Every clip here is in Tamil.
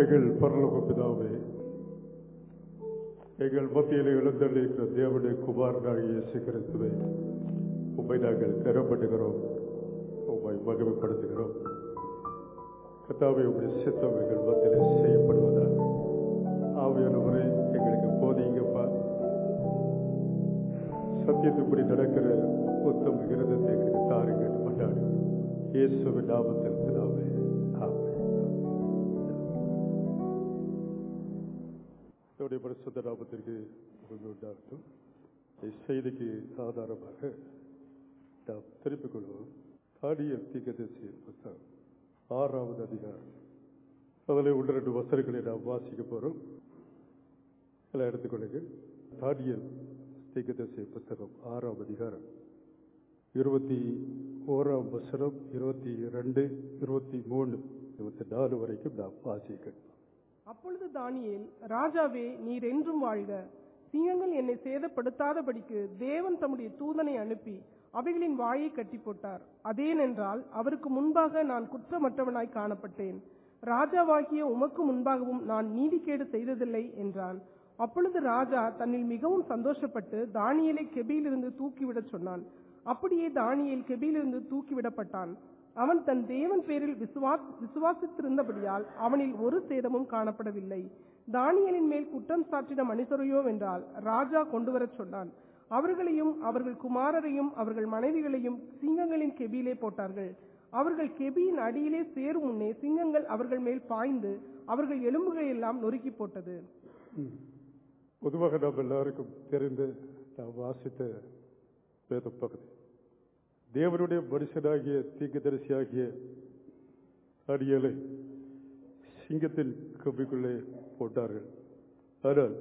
எங்கள் பரலோக பிதாவே எங்கள் மத்தியில் எழுந்தள்ளிருக்கிற தேவனுடைய குமாரனாகிய இயேசு கிறிஸ்துவை உம்மை நாங்கள் கரப்படுகிறோம் உம்மை மகிமைப்படுத்துகிறோம் கத்தாவை உடைய சித்தம் எங்கள் மத்தியிலே செய்யப்படுவதாக ஆவியானவரே எங்களுக்கு போதிங்கப்பா சத்தியத்துப்படி நடக்கிற உத்தம இருதத்தை எங்களுக்கு தாருங்க கொண்டாடு இயேசுவின் நாமத்தில் பிதாவே ஆமென் என்னுடைய பரிசுத்த நாமத்திற்கு மகிமை உண்டாகட்டும் இந்த செய்திக்கு ஆதாரமாக நாம் திருப்பிக் கொள்வோம் காடிய தீக்கதரிசி புத்தகம் ஆறாவது அதிகாரம் அதில் உள்ள ரெண்டு வசனங்களை நாம் வாசிக்க போறோம் எல்லாம் எடுத்துக்கொள்ளுங்க தானியல் தீக்கதரிசி புத்தகம் ஆறாம் அதிகாரம் இருபத்தி ஓராம் வசனம் இருபத்தி ரெண்டு இருபத்தி மூணு இருபத்தி நாலு வரைக்கும் நாம் வாசிக்கணும் அப்பொழுது தானியேல் ராஜாவே நீர் என்றும் வாழ்க சிங்கங்கள் என்னை சேதப்படுத்தாதபடிக்கு தேவன் தம்முடைய தூதனை அனுப்பி அவைகளின் வாயை கட்டி போட்டார் அதேனென்றால் அவருக்கு முன்பாக நான் குற்றமற்றவனாய் காணப்பட்டேன் ராஜாவாகிய உமக்கு முன்பாகவும் நான் நீதிகேடு செய்ததில்லை என்றான் அப்பொழுது ராஜா தன்னில் மிகவும் சந்தோஷப்பட்டு தானியேலை கெபியிலிருந்து தூக்கிவிடச் சொன்னான் அப்படியே தானியேல் கெபியிலிருந்து தூக்கிவிடப்பட்டான் அவன் தன் தேவன் பேரில் விசுவாஸ் விசுவாசித்திருந்தபடியால் அவனில் ஒரு சேதமும் காணப்படவில்லை தானியலின் மேல் குற்றம் சாட்டின மனுஷரையோ வென்றால் ராஜா கொண்டு வரச் சொன்னான் அவர்களையும் அவர்கள் குமாரரையும் அவர்கள் மனைவிகளையும் சிங்கங்களின் கெபியிலே போட்டார்கள் அவர்கள் கெபியின் அடியிலே சேரும் முன்னே சிங்கங்கள் அவர்கள் மேல் பாய்ந்து அவர்கள் எலும்புகளை எல்லாம் நொறுக்கி போட்டது பொதுவாக நாம் எல்லாருக்கும் தெரிந்த நாம் வாசித்த வேத பகுதி தேவனுடைய மனுஷனாகிய தீர்க்கதரிசியாகிய அடியலை சிங்கத்தின் கம்பிக்குள்ளே போட்டார்கள் ஆனால்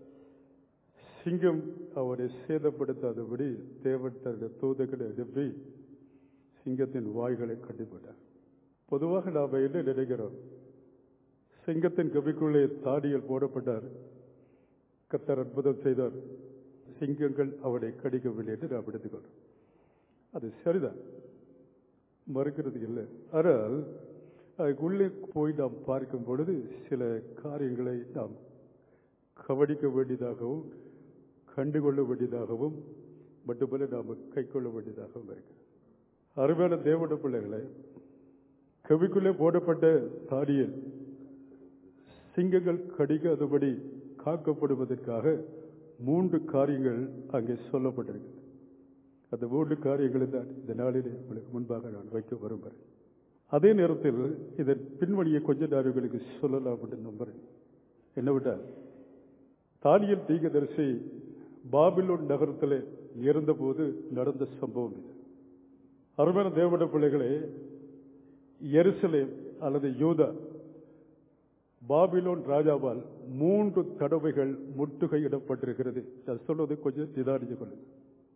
சிங்கம் அவரை சேதப்படுத்தாதபடி தேவன் தன்னுடைய தூதர்களை அனுப்பி சிங்கத்தின் வாய்களை கட்டிப்பட்டார் பொதுவாக நாம் என்ன நினைக்கிறோம் சிங்கத்தின் கபிக்குள்ளே தாடியில் போடப்பட்டார் கத்தர் அற்புதம் செய்தார் சிங்கங்கள் அவனை கடிக்கவில்லை என்று நாம் எடுத்துக்கொள்றோம் அது சரிதான் மறுக்கிறது இல்லை ஆனால் அதுக்குள்ளே போய் நாம் பார்க்கும் பொழுது சில காரியங்களை நாம் கவனிக்க வேண்டியதாகவும் கண்டுகொள்ள வேண்டியதாகவும் மட்டுமல்ல நாம் கை கொள்ள வேண்டியதாகவும் இருக்கிறது அருமையான தேவட பிள்ளைகளை கவிக்குள்ளே போடப்பட்ட தாடியில் சிங்கங்கள் கடிக்காதபடி காக்கப்படுவதற்காக மூன்று காரியங்கள் அங்கே சொல்லப்பட்டிருக்கிறது அந்த மூன்று காரியங்களை தான் இந்த நாளிலே உங்களுக்கு முன்பாக நான் வைக்க விரும்புகிறேன் அதே நேரத்தில் இதன் பின்வழியை கொஞ்ச நேரங்களுக்கு சொல்லலாம் என்று நம்புறேன் என்னவிட்டால் தானியல் தீகதரிசி பாபிலோன் நகரத்தில் இருந்தபோது நடந்த சம்பவம் இது அருமையான தேவட பிள்ளைகளே எருசலேம் அல்லது யூதா பாபிலோன் ராஜாவால் மூன்று தடவைகள் முற்றுகையிடப்பட்டிருக்கிறது நான் சொல்வது கொஞ்சம் நிதானித்துக் கொள்ளுங்கள்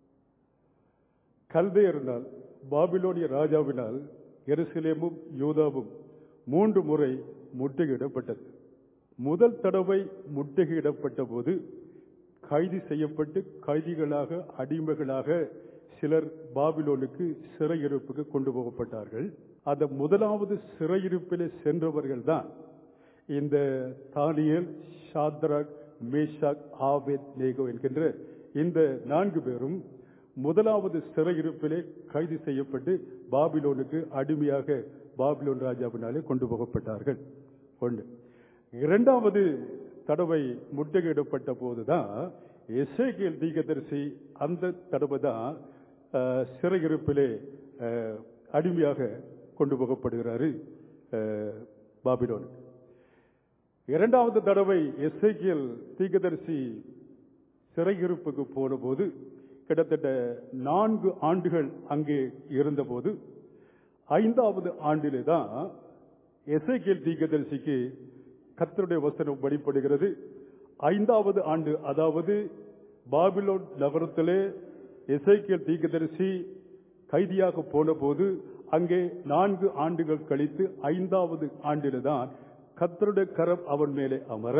கல்தையர்னால் பாபிலோனிய ராஜாவினால் எருசலேமும் யூதாவும் மூன்று முறை முற்றுகையிடப்பட்டது முதல் தடவை முற்றுகையிடப்பட்ட போது கைது செய்யப்பட்டு கைதிகளாக அடிமைகளாக சிலர் பாபிலோனுக்கு சிறையிருப்புக்கு கொண்டு போகப்பட்டார்கள் அந்த முதலாவது சிறையிருப்பிலே சென்றவர்கள் தான் இந்த Daniel Shadrach Meshach Abednego என்கின்ற இந்த நான்கு பேரும் முதலாவது சிறையிருப்பிலே கைது செய்யப்பட்டு பாபிலோனுக்கு அடிமையாக பாபிலோன் ராஜாவினாலே கொண்டு போகப்பட்டார்கள் ஒன்று இரண்டாவது தடவை முற்றுகையிடப்பட்ட போதுதான் எசேகியல் தீகதரிசி அந்த தடவை தான் அஹ், சிறையிருப்பிலே அஹ், அடிமையாக கொண்டு போகப்படுகிறாரு அஹ், பாபிலோனுக்கு இரண்டாவது தடவை எஸ்ஐக்கியல் தீகதரிசி சிறையிருப்புக்கு போன போது கிட்டத்தட்ட நான்கு ஆண்டுகள் அங்கே இருந்தபோது ஐந்தாவது ஆண்டிலே தான் எஸ்ஐக்கியல் தீகதரிசிக்கு கத்தருடைய வசனம் வெளிப்படுகிறது ஐந்தாவது ஆண்டு அதாவது பாபிலோன் நகரத்திலே எசைக்கியல் தீர்க்கதரிசி கைதியாக போன போது அங்கே நான்கு ஆண்டுகள் கழித்து ஐந்தாவது ஆண்டிலே தான் கத்தருடைய கரம் அவன் மேலே அமர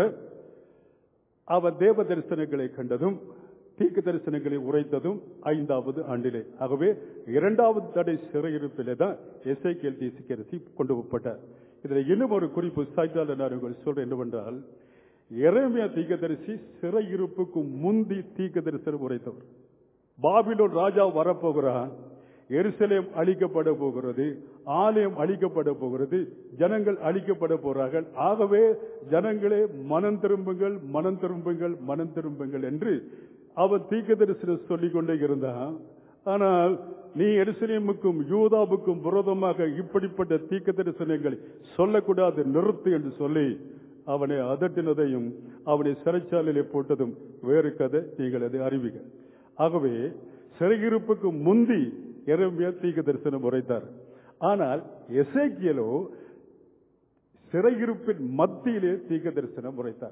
அவன் தேவ தரிசனங்களை கண்டதும் தீர்க்க தரிசனங்களை உரைத்ததும் ஐந்தாவது ஆண்டிலே ஆகவே இரண்டாவது தடை சிறையிருப்பிலே தான் எஸ்ஐ கேள்வி கொண்டு போகப்பட்டார் இதுல இன்னும் ஒரு குறிப்பு சாய்த்தால நான் உங்களுக்கு சொல்றேன் என்னவென்றால் எரேமியா தீர்க்கதரிசி சிறையிருப்புக்கு முந்தி தீர்க்கதரிசனம் உரைத்தவர் பாபிலோன் ராஜா வரப்போகிறான் எருசலேம் அழிக்கப்பட போகிறது ஆலயம் அழிக்கப்பட போகிறது ஜனங்கள் அழிக்கப்பட போறார்கள் ஆகவே ஜனங்களே மனம் திரும்புங்கள் மனம் திரும்புங்கள் மனம் திரும்புங்கள் என்று அவர் தீர்க்கதரிசனம் சொல்லிக் கொண்டே இருந்தான் ஆனால் நீ எருசலேமுக்கும் யூதாவுக்கும் விரோதமாக இப்படிப்பட்ட தீர்க்க தரிசனங்களை சொல்லக்கூடாது நிறுத்து என்று சொல்லி அவனை அதட்டினதையும் அவனை சிறைச்சாலையிலே போட்டதும் வேறு கதை நீங்கள் அதை அறிவிங்க ஆகவே சிறையிருப்புக்கு முந்தி எரம்பியா தீர்க்க தரிசனம் உரைத்தார் ஆனால் எசேக்கியலோ சிறையிருப்பின் மத்தியிலே தீர்க்க தரிசனம் உரைத்தார்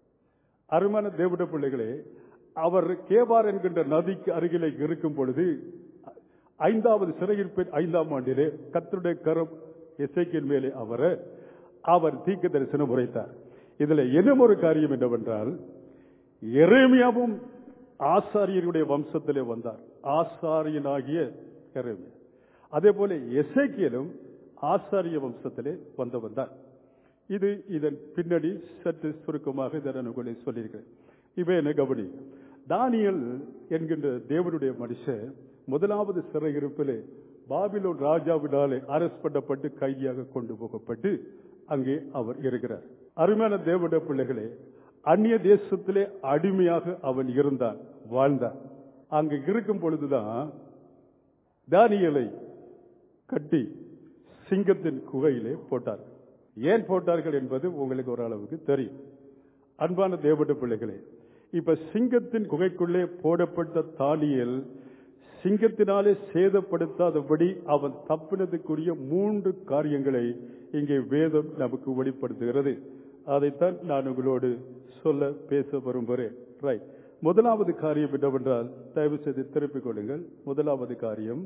அருமான தேவட பிள்ளைகளே அவர் கேபார் என்கின்ற நதிக்கு அருகிலே இருக்கும் பொழுது ஐந்தாவது சிறையிருப்பின் ஐந்தாம் ஆண்டிலே கத்தருடைய கரம் எசைக்கின் மேலே அவர அவர் தீர்க்க தரிசனம் உரைத்தார் இதுல என்ன ஒரு காரியம் என்னவென்றால் எரேமியாவும் ஆசாரியருடைய வம்சத்திலே வந்தார் ஆசாரியனாகிய எரேமியா அதே போல எசேக்கியலும் ஆசாரிய வம்சத்திலே வந்து வந்தார் இது இதன் பின்னணி சற்று சுருக்கமாக இதை நான் உங்களுக்கு சொல்லியிருக்கிறேன் இவை என்ன கவனி தானியல் என்கின்ற தேவனுடைய மனுஷன் முதலாவது சிறையிருப்பிலே பாபிலோன் ராஜாவினாலே அரஸ்ட் பண்ணப்பட்டு கைதியாக கொண்டு போகப்பட்டு அங்கே அவர் இருக்கிறார் அருமையான தேவனுடைய பிள்ளைகளே அந்நிய தேசத்திலே அடிமையாக அவன் இருந்தான் வாழ்ந்தான் அங்கு இருக்கும் பொழுதுதான் தானியலை கட்டி சிங்கத்தின் குகையிலே போட்டார் ஏன் போட்டார்கள் என்பது உங்களுக்கு ஓரளவுக்கு தெரியும் அன்பான தேவட பிள்ளைகளே இப்ப சிங்கத்தின் குகைக்குள்ளே போடப்பட்ட தானியல் சிங்கத்தினாலே சேதப்படுத்தாதபடி அவன் தப்பினதுக்குரிய மூன்று காரியங்களை இங்கே வேதம் நமக்கு வெளிப்படுத்துகிறது அதைத்தான் நான் உங்களோடு சொல்ல பேச விரும்புகிறேன் ரைட் முதலாவது காரியம் என்னவென்றால் தயவு செய்து திருப்பிக் கொள்ளுங்கள் முதலாவது காரியம்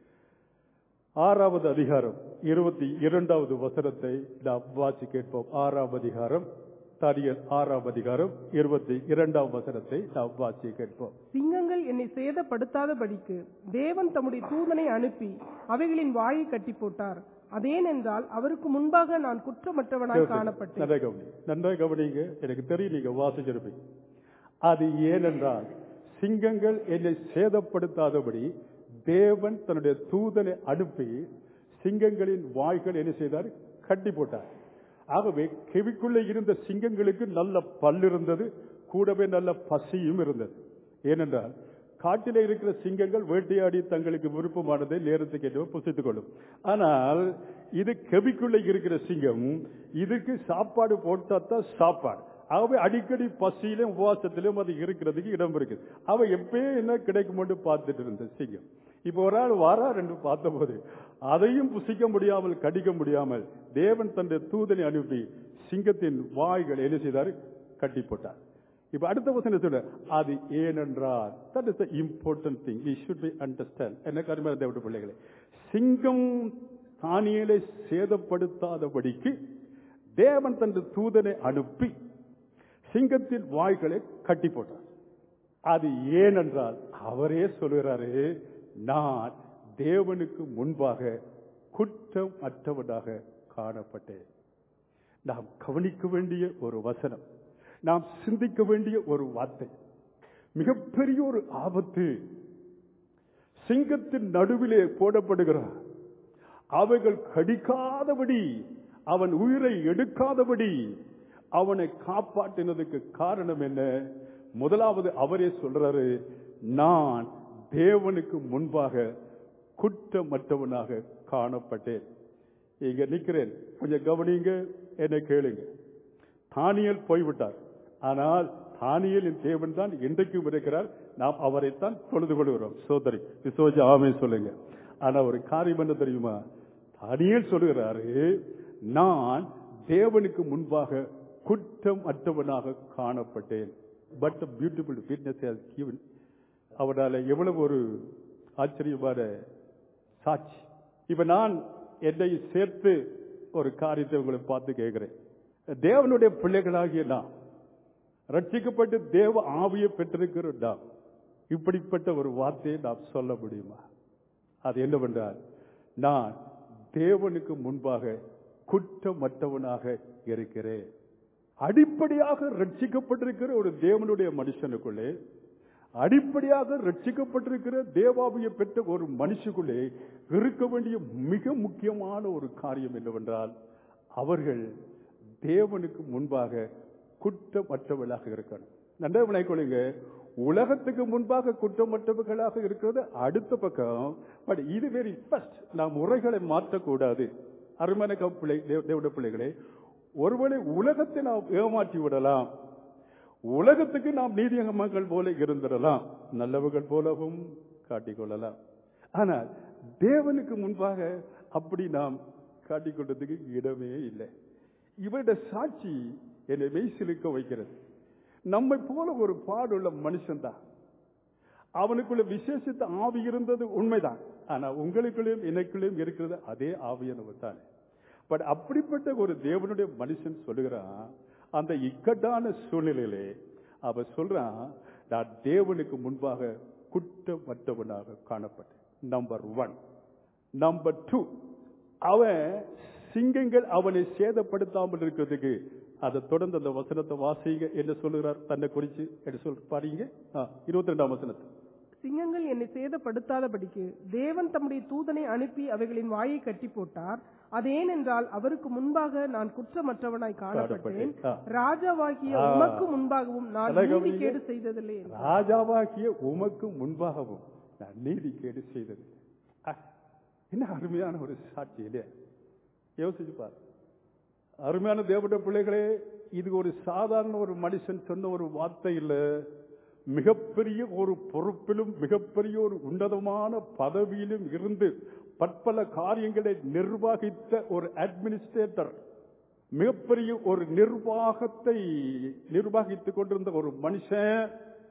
ஆறாவது அதிகாரம் இருபத்தி இரண்டாவது வசனத்தை நாம் வாசி கேட்போம் ஆறாம் அதிகாரம் தானியல் ஆறாம் அதிகாரம் இருபத்தி இரண்டாம் வசனத்தை நாம் வாசி கேட்போம் சிங்கங்கள் என்னை சேதப்படுத்தாதபடிக்கு தேவன் தம்முடைய தூதனை அனுப்பி அவைகளின் வாயை கட்டி போட்டார் அதேனென்றால் அவருக்கு முன்பாக நான் குற்றமற்றவனாய் காணப்பட்டேன் நன்றாக கவனி நன்றாக கவனிங்க எனக்கு தெரியும் நீங்க வாசிச்சிருப்பீங்க அது ஏனென்றால் சிங்கங்கள் என்னை சேதப்படுத்தாதபடி தேவன் தன்னுடைய தூதனை அனுப்பி சிங்கங்களின் வாய்கள் என்ன செய்தார் கட்டி போட்டார் ஆகவே கெவிக்குள்ளே இருந்த சிங்கங்களுக்கு நல்ல பல் இருந்தது கூடவே நல்ல பசியும் இருந்தது ஏனென்றால் காட்டிலே இருக்கிற சிங்கங்கள் வேட்டையாடி தங்களுக்கு விருப்பமானதை நேரத்துக்கு ஏற்ற புசித்துக் கொள்ளும் ஆனால் இது கெவிக்குள்ளே இருக்கிற சிங்கம் இதுக்கு சாப்பாடு போட்டாதான் சாப்பாடு ஆகவே அடிக்கடி பசியிலும் உபவாசத்திலும் அது இருக்கிறதுக்கு இடம் இருக்குது அவ எப்பயே என்ன கிடைக்கும் பார்த்துட்டு இருந்த சிங்கம் இப்ப ஒரு ஆள் வாரார் என்று பார்த்தபோது அதையும் புசிக்க முடியாமல் கடிக்க முடியாமல் தேவன் தன்னுடைய தூதனை அனுப்பி சிங்கத்தின் வாய்கள் என்ன செய்தார் கட்டி போட்டார் இப்ப அடுத்த வசனம் சொல்ற அது ஏனென்றால் that is important thing we should be understand என்ன கருமையான தேவட பிள்ளைகளே சிங்கம் தானியலை சேதப்படுத்தாதபடிக்கு தேவன் தன் தூதனை அனுப்பி சிங்கத்தின் வாய்களை கட்டி போட்டார் அது ஏனென்றால் அவரே சொல்கிறாரு நான் தேவனுக்கு முன்பாக குற்றம் அற்றவனாக காணப்பட்டேன் நாம் கவனிக்க வேண்டிய ஒரு வசனம் நாம் சிந்திக்க வேண்டிய ஒரு வார்த்தை மிகப்பெரிய ஒரு ஆபத்து சிங்கத்தின் நடுவிலே போடப்படுகிறார் அவைகள் கடிக்காதபடி அவன் உயிரை எடுக்காதபடி அவனை காப்பாற்றினதுக்கு காரணம் என்ன முதலாவது அவரே சொல்றாரு நான் தேவனுக்கு முன்பாக குற்றமற்றவனாக காணப்பட்டேன் இங்க நிக்கிறேன் கொஞ்சம் கவனிங்க என்ன கேளுங்க தானியல் போய்விட்டார் ஆனால் தானியலின் தேவன் தான் இன்றைக்கும் இருக்கிறார் நாம் அவரைத்தான் தொழுது கொள்கிறோம் சோதரி விசோஜ ஆமே சொல்லுங்க ஆனா ஒரு காரியம் என்ன தெரியுமா தானியல் சொல்லுகிறாரு நான் தேவனுக்கு முன்பாக குற்றம் அற்றவனாக காணப்பட்டேன் பட் பியூட்டிஃபுல் விட்னஸ் given அவரால் எவ்வளவு ஒரு ஆச்சரியமான சாட்சி இப்ப நான் என்னை சேர்த்து ஒரு காரியத்தை உங்களை பார்த்து கேட்கிறேன் தேவனுடைய பிள்ளைகளாகிய நான் ரட்சிக்கப்பட்டு தேவ ஆவியை பெற்றிருக்கிற நாம் இப்படிப்பட்ட ஒரு வார்த்தையை நாம் சொல்ல முடியுமா அது என்னவென்றால் நான் தேவனுக்கு முன்பாக குற்றமற்றவனாக இருக்கிறேன் அடிப்படையாக ரட்சிக்கப்பட்டிருக்கிற ஒரு தேவனுடைய மனுஷனுக்குள்ளே அடிப்படையாக ரட்சிக்கப்பட்டிருக்கிற தேவாவிய பெற்ற ஒரு மனுஷுக்குள்ளே இருக்க வேண்டிய மிக முக்கியமான ஒரு காரியம் என்னவென்றால் அவர்கள் தேவனுக்கு முன்பாக குற்றமற்றவர்களாக இருக்கணும் நன்றாக விளைக்கொள்ளுங்க உலகத்துக்கு முன்பாக குற்றமற்றவர்களாக இருக்கிறது அடுத்த பக்கம் பட் இது வெரி ஃபர்ஸ்ட் நாம் முறைகளை மாற்றக்கூடாது அருமையான க- பிள்ளை தேவ- தேவனுடைய பிள்ளைகளே ஒருவேளை உலகத்தை நாம் ஏமாற்றி விடலாம் உலகத்துக்கு நாம் நீதியகமங்கள் போல இருந்திடலாம் நல்லவர்கள் போலவும் காட்டிக்கொள்ளலாம் ஆனால் தேவனுக்கு முன்பாக அப்படி நாம் காட்டிக்கொண்டதுக்கு இடமே இல்லை இவருடைய சாட்சி என்னை மெய்சிலுக்க வைக்கிறது நம்மை போல ஒரு பாடுள்ள மனுஷன்தான் அவனுக்குள்ள விசேஷித்த ஆவி இருந்தது உண்மைதான் ஆனா உங்களுக்குள்ளேயும் எனக்குள்ளேயும் இருக்கிறது அதே ஆவியானவர் தான் பட் அப்படிப்பட்ட ஒரு தேவனுடைய மனுஷன் சொல்லுகிறான் அந்த இக்கட்டான சூழ்நிலையிலே அவ சொல்றான் நான் தேவனுக்கு முன்பாக குற்றமற்றவனாக காணப்பட்டேன் நம்பர் ஒன் நம்பர் டூ அவன் சிங்கங்கள் அவனை சேதப்படுத்தாமல் இருக்கிறதுக்கு அதை தொடர்ந்து அந்த வசனத்தை வாசிங்க என்ன சொல்லுகிறார் தன்னை குறிச்சு என்ன சொல் பாருங்க இருபத்தி ரெண்டாம் வசனத்தை சிங்கங்கள் என்னை சேதப்படுத்தாதபடிக்கு தேவன் தம்முடைய தூதனை அனுப்பி அவைகளின் வாயை கட்டி போட்டார் அது ஏனென்றால் அவருக்கு முன்பாக நான் குற்றமற்றவனாய் காணப்பட்டேன் ஆ. ராஜாவாகிய ஆ. உமக்கு முன்பாகவும் நான் அழகா நீதி கவனிங்க. கேடு செய்ததில்லை என்றார். ராஜாவாகிய உமக்கு முன்பாகவும் நான் நீதி கேடு செய்தது ஆ, என்ன அருமையான ஒரு சாட்சி இல்லையா யோசிச்சு பாரு அருமையான தேவனுடைய பிள்ளைகளே இது ஒரு சாதாரண ஒரு மனுஷன் சொன்ன ஒரு வார்த்தை இல்ல மிகப்பெரிய ஒரு பொறுப்பிலும் மிகப்பெரிய ஒரு உன்னதமான பதவியிலும் இருந்து பற்பல காரியங்களை நிர்வகித்த ஒரு அட்மினிஸ்ட்ரேட்டர் மிகப்பெரிய ஒரு நிர்வாகத்தை நிர்வகித்துக் கொண்டிருந்த ஒரு மனுஷன்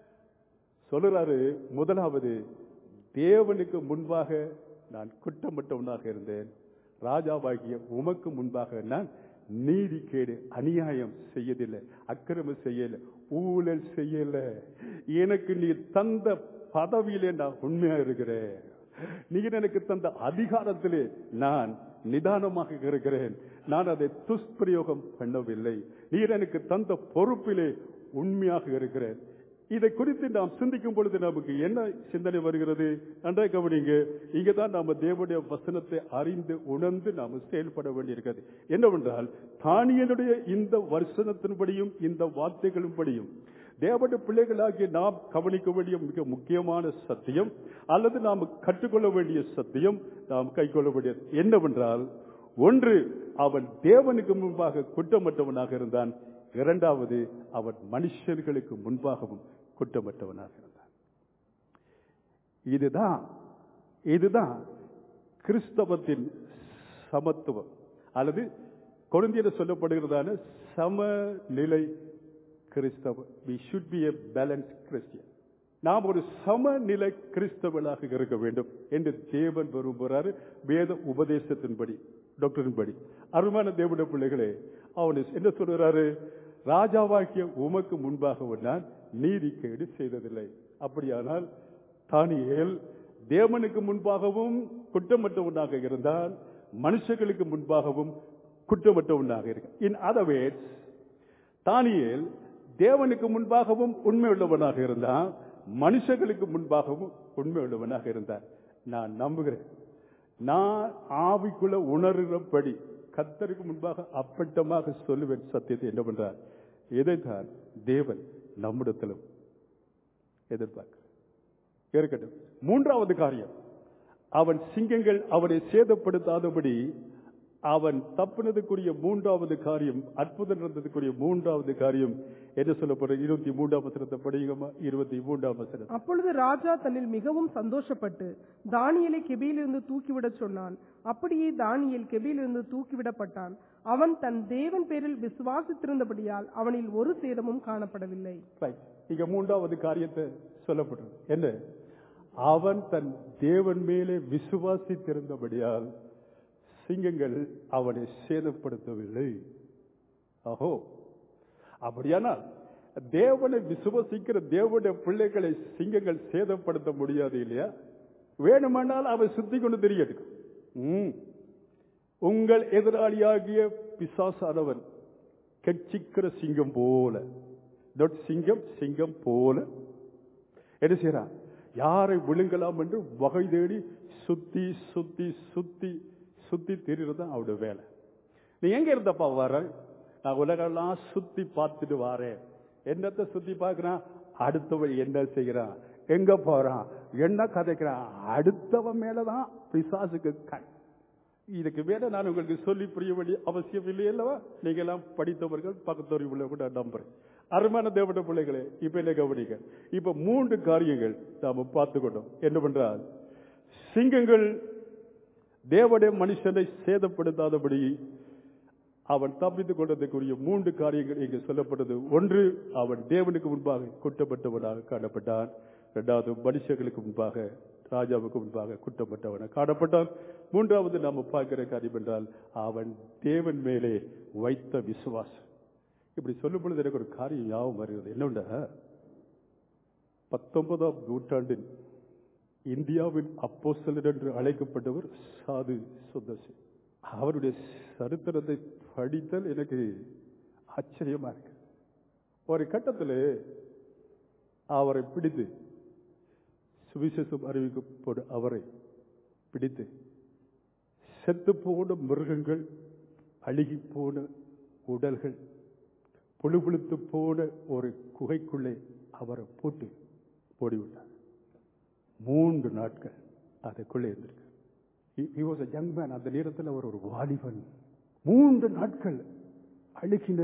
சொல்லுறாரு முதலாவது தேவனுக்கு முன்பாக நான் குற்றமற்றவனாக இருந்தேன் ராஜாவாகிய உமக்கு முன்பாக நான் நீதி கேடு அநியாயம் செய்யதில்லை அக்கிரமம் செய்யல ஊழல் செய்யல எனக்கு நீ தந்த பதவியிலே நான் உண்மையா இருக்கிறேன் நீர் எனக்கு தந்த அதிகாரத்திலே நான் நிதானமாக இருக்கிறேன் நான் அதை துஷ்பிரயோகம் பண்ணவில்லை நீர் எனக்கு தந்த பொறுப்பிலே உண்மையாக இருக்கிறேன் இதை குறித்து நாம் சிந்திக்கும் பொழுது நமக்கு என்ன சிந்தனை வருகிறது நன்றாக கவனிங்க இங்க தான் நாம தேவனுடைய வசனத்தை அறிந்து உணர்ந்து நாம் செயல்பட வேண்டியிருக்கிறது என்னவென்றால் தானியனுடைய இந்த வசனத்தின்படியும் இந்த வார்த்தைகளின்படியும் தேவனுடைய பிள்ளைகளாகிய நாம் கவனிக்க வேண்டிய மிக முக்கியமான சத்தியம் அல்லது நாம் கற்றுக்கொள்ள வேண்டிய சத்தியம் நாம் கைக்கொள்ள வேண்டியது என்னவென்றால் ஒன்று அவன் தேவனுக்கு முன்பாக குற்றமற்றவனாக இருந்தான் இரண்டாவது அவன் மனுஷர்களுக்கு முன்பாகவும் குற்றமற்றவனாக இருந்தான் இதுதான் இதுதான் கிறிஸ்தவத்தின் சமத்துவம் அல்லது கொழுந்தியில் சொல்லப்படுகிறதான சமநிலை கிறிஸ்தவம் we should be a balance Christian நாம் ஒரு சமநிலை கிறிஸ்தவனாக இருக்க வேண்டும் என்று தேவன் விரும்புகிறாரு வேத உபதேசத்தின்படி டாக்டரின்படி அருமான தேவனுடைய பிள்ளைகளே அவனு என்ன சொல்றாரு ராஜாவாக்கிய உமக்கு முன்பாக நான் நீதிக்கேடு செய்ததில்லை அப்படியானால் தானியேல் தேவனுக்கு முன்பாகவும் குற்றமற்றவனாக இருந்தால் மனுஷர்களுக்கு முன்பாகவும் குற்றமற்றவனாக இருக்க இன் அதர் வேர்ட்ஸ் தானியேல் தேவனுக்கு முன்பாகவும் உண்மை உள்ளவனாக இருந்தான் மனுஷர்களுக்கு முன்பாகவும் உண்மை உள்ளவனாக இருந்தார் நான் நம்புகிறேன் நான் ஆவிக்குள்ள உணர்கிறபடி கத்தருக்கு முன்பாக அப்பட்டமாக சொல்லுவேன் சத்தியத்தை என்ன பண்றார் இதைத்தான் தேவன் நம்மிடத்திலும் எதிர்பார்க்க இருக்கட்டும் மூன்றாவது காரியம் அவன் சிங்கங்கள் அவனை சேதப்படுத்தாதபடி அவன் தப்புனதுக்குரிய மூன்றாவது காரியம் அற்புதம் நடந்ததுக்குரிய மூன்றாவது காரியம் என்ன சொல்லப்படுற இருபத்தி மூன்றாம் வசனத்தை படிங்கம்மா இருபத்தி மூன்றாம் வசனம் அப்பொழுது ராஜா தன்னில் மிகவும் சந்தோஷப்பட்டு தானியேலை கெபியிலிருந்து தூக்கிவிடச் சொன்னான் அப்படியே தானியேல் கெபியிலிருந்து தூக்கிவிடப்பட்டான் அவன் தன் தேவன் பேரில் விசுவாசித்திருந்தபடியால் அவனில் ஒரு சேதமும் காணப்படவில்லை Right. இங்க மூன்றாவது காரியத்தை சொல்லப்படுறது என்ன அவன் தன் தேவன் மேலே விசுவாசித்திருந்தபடியால் சிங்கங்கள் அவனை சேதப்படுத்தவில்லை ஆஹோ அப்படியானால் தேவனை விசுவசிக்கிற தேவனுடைய பிள்ளைகளை சிங்கங்கள் சேதப்படுத்த முடியாது இல்லையா வேணுமானால் அவன் சுத்தி கொண்டு தெரியட்டும் ம். உங்கள் எதிராளியாகிய பிசாசானவன் கட்சிக்கிற சிங்கம் போல not சிங்கம் சிங்கம் போல என்ன செய்யறான் யாரை விழுங்கலாம் என்று வகை தேடி சுத்தி சுத்தி சுத்தி சுத்தி திரிறது தான் அவருடைய வேலை நீ எங்க இருந்தப்பா வர நான் உலகெல்லாம் சுத்தி பார்த்துட்டு வாரேன் என்னத்தை சுத்தி பார்க்கறான் அடுத்தவன் என்ன செய்கிறான் எங்க போறான் என்ன கதைக்கிறான் அடுத்தவன் மேலதான் பிசாசுக்கு கண் இதுக்கு மேல நான் உங்களுக்கு சொல்லி புரிய வேண்டிய அவசியம் இல்லை அல்லவா நீங்க எல்லாம் படித்தவர்கள் பக்கத்தோரி உள்ள கூட நம்புறேன் அருமையான தேவட பிள்ளைகளே இப்ப என்ன கவனிக்க இப்ப மூன்று காரியங்கள் நாம பார்த்துக்கொண்டோம் என்ன பண்றால் சிங்கங்கள் தேவடைய மனுஷனை சேதப்படுத்தாதபடி அவன் தப்பித்துக் கொண்டதற்குரிய மூன்று காரியங்கள் இங்கு சொல்லப்பட்டது ஒன்று அவன் தேவனுக்கு முன்பாக குற்றப்பட்டவனாக காணப்பட்டான் இரண்டாவது மனுஷர்களுக்கு முன்பாக ராஜாவுக்கு முன்பாக குற்றப்பட்டவனாக காணப்பட்டான் மூன்றாவது நாம பார்க்கிற காரியம் என்றால் அவன் தேவன் மேலே வைத்த விசுவாசம் இப்படி சொல்லும் பொழுது எனக்கு ஒரு காரியம் ஞாபகம் வருகிறது என்னண்டா பத்தொன்பதாம் நூற்றாண்டின் இந்தியாவின் அப்போஸ்தலர் என்று அழைக்கப்பட்டவர் சாது சுந்தர்சி அவருடைய சரித்திரத்தை படித்தல் எனக்கு ஆச்சரியமா இருக்கு ஒரு கட்டத்தில் அவரை பிடித்து சுவிசேஷம் அறிவிக்கப்படும் அவரை பிடித்து செத்து போன மிருகங்கள் அழுகி போன உடல்கள் புழுபுழுத்து போன ஒரு குகைக்குள்ளே அவரை போட்டு போடிவிட்டார் மூன்று நாட்கள் அதுக்குள்ளே இருந்திருக்கு he was a young man அந்த நேரத்தில் அவர் ஒரு வாலிபன் மூன்று நாட்கள் அழுகின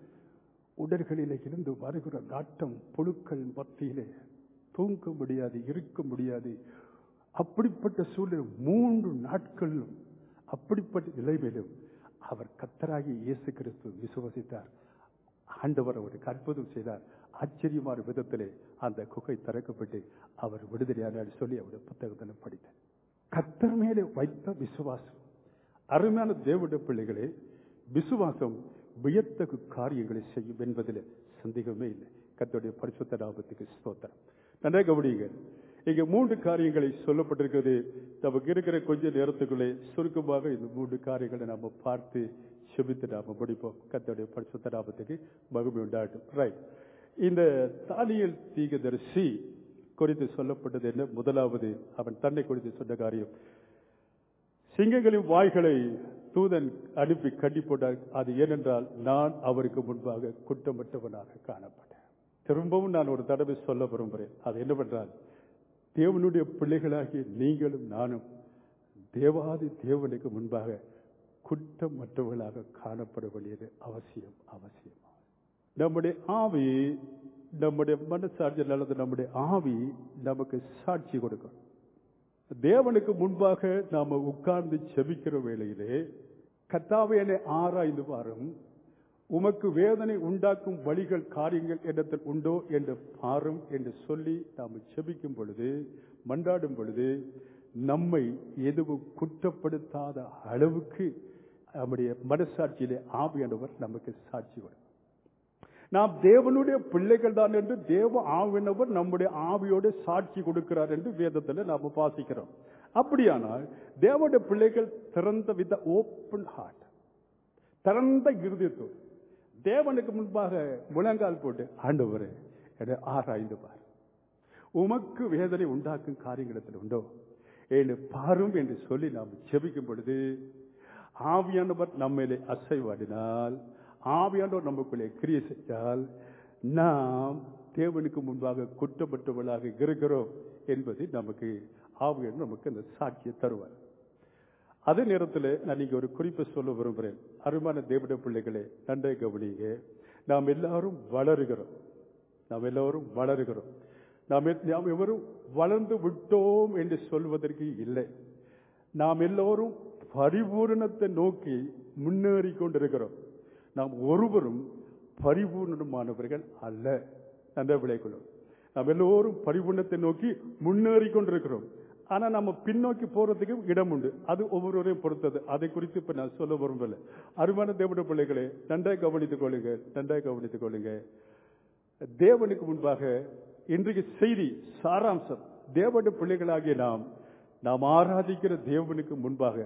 உடல்களிலே இருந்து வருகிற நாட்டம் புழுக்கள் மத்தியிலே தூங்க முடியாது இருக்க முடியாது அப்படிப்பட்ட சூழ்நிலை மூன்று நாட்களிலும் அப்படிப்பட்ட நிலைமையிலும் அவர் கத்தராகி இயேசு கிறிஸ்து விசுவசித்தார் ஆண்டவர் அவருக்கு அற்புதம் செய்தார் ஆச்சரியமான விதத்திலே அந்த குகை திறக்கப்பட்டு அவர் விடுதலையானார் சொல்லி அவருடைய புத்தகத்தில் படித்தார் கத்தர் மேலே வைத்த விசுவாசம் அருமையான தேவனுடைய பிள்ளைகளே விசுவாசம் வியத்தகு காரியங்களை செய்யும் என்பதில் சந்தேகமே இல்லை கத்தருடைய பரிசுத்த லாபத்துக்கு ஸ்தோத்திரம் நன்றாக கவனிங்க இங்க மூன்று காரியங்களை சொல்லப்பட்டிருக்கிறது நமக்கு இருக்கிற கொஞ்ச நேரத்துக்குள்ளே சுருக்கமாக இந்த மூன்று காரியங்களை நாம பார்த்து செபித்து நாம முடிப்போம் கத்தருடைய பரிசுத்த லாபத்துக்கு மகிமை உண்டாட்டும் ரைட் இந்த தானியல் தீகதரிசி குறித்து சொல்லப்பட்டது என்ன முதலாவது அவன் தன்னை குறித்து சொன்ன காரியம் சிங்கங்களின் வாய்களை தூதன் அனுப்பி கட்டி போட்டார் அது ஏனென்றால் நான் அவருக்கு முன்பாக குற்றமற்றவனாக காணப்பட்டேன் திரும்பவும் நான் ஒரு தடவை சொல்ல விரும்புகிறேன் அது என்னவென்றால் தேவனுடைய பிள்ளைகளாகிய நீங்களும் நானும் தேவாதி தேவனுக்கு முன்பாக குற்றமற்றவர்களாக காணப்பட வேண்டியது அவசியம் அவசியம் நம்முடைய ஆவி நம்முடைய மனசாட்சி அல்லது நம்முடைய ஆவி நமக்கு சாட்சி கொடுக்கும் தேவனுக்கு முன்பாக நாம உட்கார்ந்து செபிக்கிற வேளையிலே கத்தாவை என்னை ஆராய்ந்து பாரும் உமக்கு வேதனை உண்டாக்கும் வழிகள் காரியங்கள் இடத்தில் உண்டோ என்று பாரும் என்று சொல்லி நாம் செபிக்கும் பொழுது மன்றாடும் பொழுது நம்மை எதுவும் குற்றப்படுத்தாத அளவுக்கு நம்முடைய மனசாட்சியிலே ஆவியானவர் நமக்கு சாட்சி வரும் நாம் தேவனுடைய பிள்ளைகள் தான் என்று தேவ ஆவினவர் நம்முடைய ஆவியோடு சாட்சி கொடுக்கிறார் என்று வேதத்தில் நாம் வாசிக்கிறோம் அப்படியானால் தேவனுடைய பிள்ளைகள் திறந்த வித ஓப்பன் ஹார்ட் திறந்த இருதயத்தோடு தேவனுக்கு முன்பாக முழங்கால் போட்டு ஆண்டவரே என ஆராய்ந்து பார் உமக்கு வேதனை உண்டாக்கும் காரியங்களிடத்தில் உண்டோ என்று பாரும் என்று சொல்லி நாம் செபிக்கும் பொழுது ஆவியானவர் நம்மிலே அசைவாடினால் ஆவியானவர் நமக்குள்ளே கிரியை செய்தால் நாம் தேவனுக்கு முன்பாக குற்றப்பட்டவர்களாக இருக்கிறோம் என்பது நமக்கு ஆவியானவர் நமக்கு அந்த சாட்சியை தருவார் அதே நேரத்தில் நான் இங்க ஒரு குறிப்பை சொல்ல விரும்புகிறேன் அருமான தேவட பிள்ளைகளே நன்றை கவனிங்க நாம் எல்லாரும் வளருகிறோம் நாம் எல்லாரும் வளருகிறோம் நாம் எ- நாம் எவரும் வளர்ந்து விட்டோம் என்று சொல்வதற்கு இல்லை நாம் எல்லோரும் பரிபூரணத்தை நோக்கி முன்னேறி கொண்டிருக்கிறோம் நாம் ஒருவரும் பரிபூர்ணமானவர்கள் அல்ல நன்ற விளைக்குள்ளும் நாம் எல்லோரும் பரிபூர்ணத்தை நோக்கி முன்னேறி கொண்டிருக்கிறோம் ஆனா நம்ம பின்னோக்கி போறதுக்கு இடம் உண்டு அது ஒவ்வொருவரையும் பொறுத்தது அதை குறித்து இப்ப நான் சொல்ல விரும்பல அருமான தேவட பிள்ளைகளே நன்றாய் கவனித்துக் கொள்ளுங்க நன்றாய் கவனித்துக் கொள்ளுங்க தேவனுக்கு முன்பாக இன்றைக்கு செய்தி சாராம்சம் தேவனுடைய பிள்ளைகளாகிய நாம் நாம் ஆராதிக்கிற தேவனுக்கு முன்பாக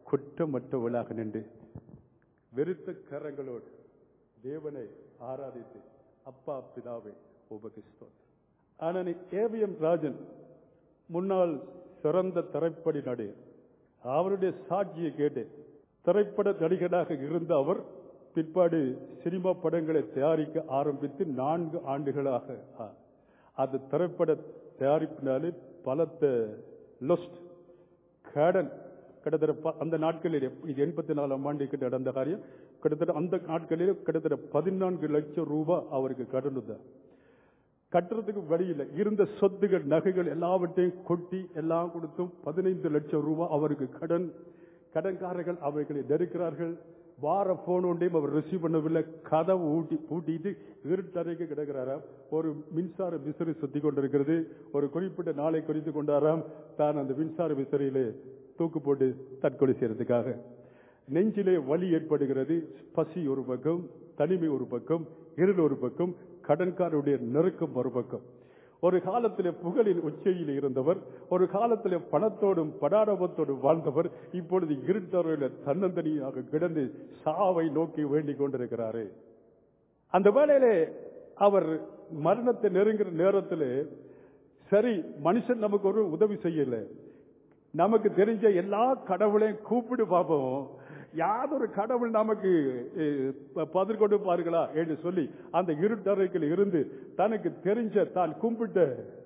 குற்றமற்றவளாக நின்று வெறுத்த கரங்களோடு தேவனை ஆராதித்து அப்பா பிதாவை உபகிஸ்தோம் ஆனால் ஏவிஎம் ராஜன் முன்னாள் சிறந்த திரைப்பட நடிகர் அவருடைய சாட்சியை கேட்டு திரைப்பட நடிகராக இருந்த அவர் பிற்பாடு சினிமா படங்களை தயாரிக்க ஆரம்பித்து நான்கு ஆண்டுகளாக ஆ, அந்த திரைப்பட தயாரிப்பினாலே பலத்த லொஸ்ட் கடன் கிட்டத்தட்ட ப- அந்த நாட்களில் இது எண்பத்தி நாலாம் ஆண்டுக்கு நடந்த காரியம் கிட்டத்தட்ட அந்த நாட்களில் கிட்டத்தட்ட பதினான்கு லட்சம் ரூபாய் அவருக்கு கடன் தான் கட்டுறதுக்கு வழி இல்லை இருந்த சொத்துகள் நகைகள் எல்லாவற்றையும் கொட்டி எல்லாம் கொடுத்தும் பதினைந்து லட்சம் ரூபாய் அவருக்கு கடன் கடன்காரர்கள் அவைகளை நெருக்கிறார்கள் வார போன் ஒன்றையும் அவர் ரிசீவ் பண்ணவில்லை கதவு ஊட்டி பூட்டிட்டு இருட்டறைக்கு கிடக்கிறாராம் ஒரு மின்சார விசிறி சுத்தி கொண்டிருக்கிறது ஒரு குறிப்பிட்ட நாளை குறித்து கொண்டாராம் தான் அந்த மின்சார விசிறியிலே தூக்கு போட்டு தற்கொலை செய்யறதுக்காக நெஞ்சிலே வலி ஏற்படுகிறது பசி ஒரு பக்கம் தனிமை ஒரு பக்கம் இருள் ஒரு பக்கம் கடன்காரருடைய நெருக்கம் ஒரு பக்கம் ஒரு காலத்திலே புகழின் உச்சையில் இருந்தவர் ஒரு காலத்திலே பணத்தோடும் படாடபத்தோடும் வாழ்ந்தவர் இப்பொழுது இருட்டறையில தன்னந்தனியாக கிடந்து சாவை நோக்கி வேண்டிக் கொண்டிருக்கிறாரு அந்த வேளையிலே அவர் மரணத்தை நெருங்குற நேரத்திலே சரி மனுஷன் நமக்கு ஒரு உதவி செய்யல நமக்கு தெரிஞ்ச எல்லா கடவுளையும் கூப்பிடு பார்ப்போம் யாதொரு கடவுள் நமக்கு அஹ், ப- பதில் கொடுப்பார்களா என்று சொல்லி அந்த இருட்டறையில் இருந்து தனக்கு தெரிஞ்ச தான் கும்பிட்ட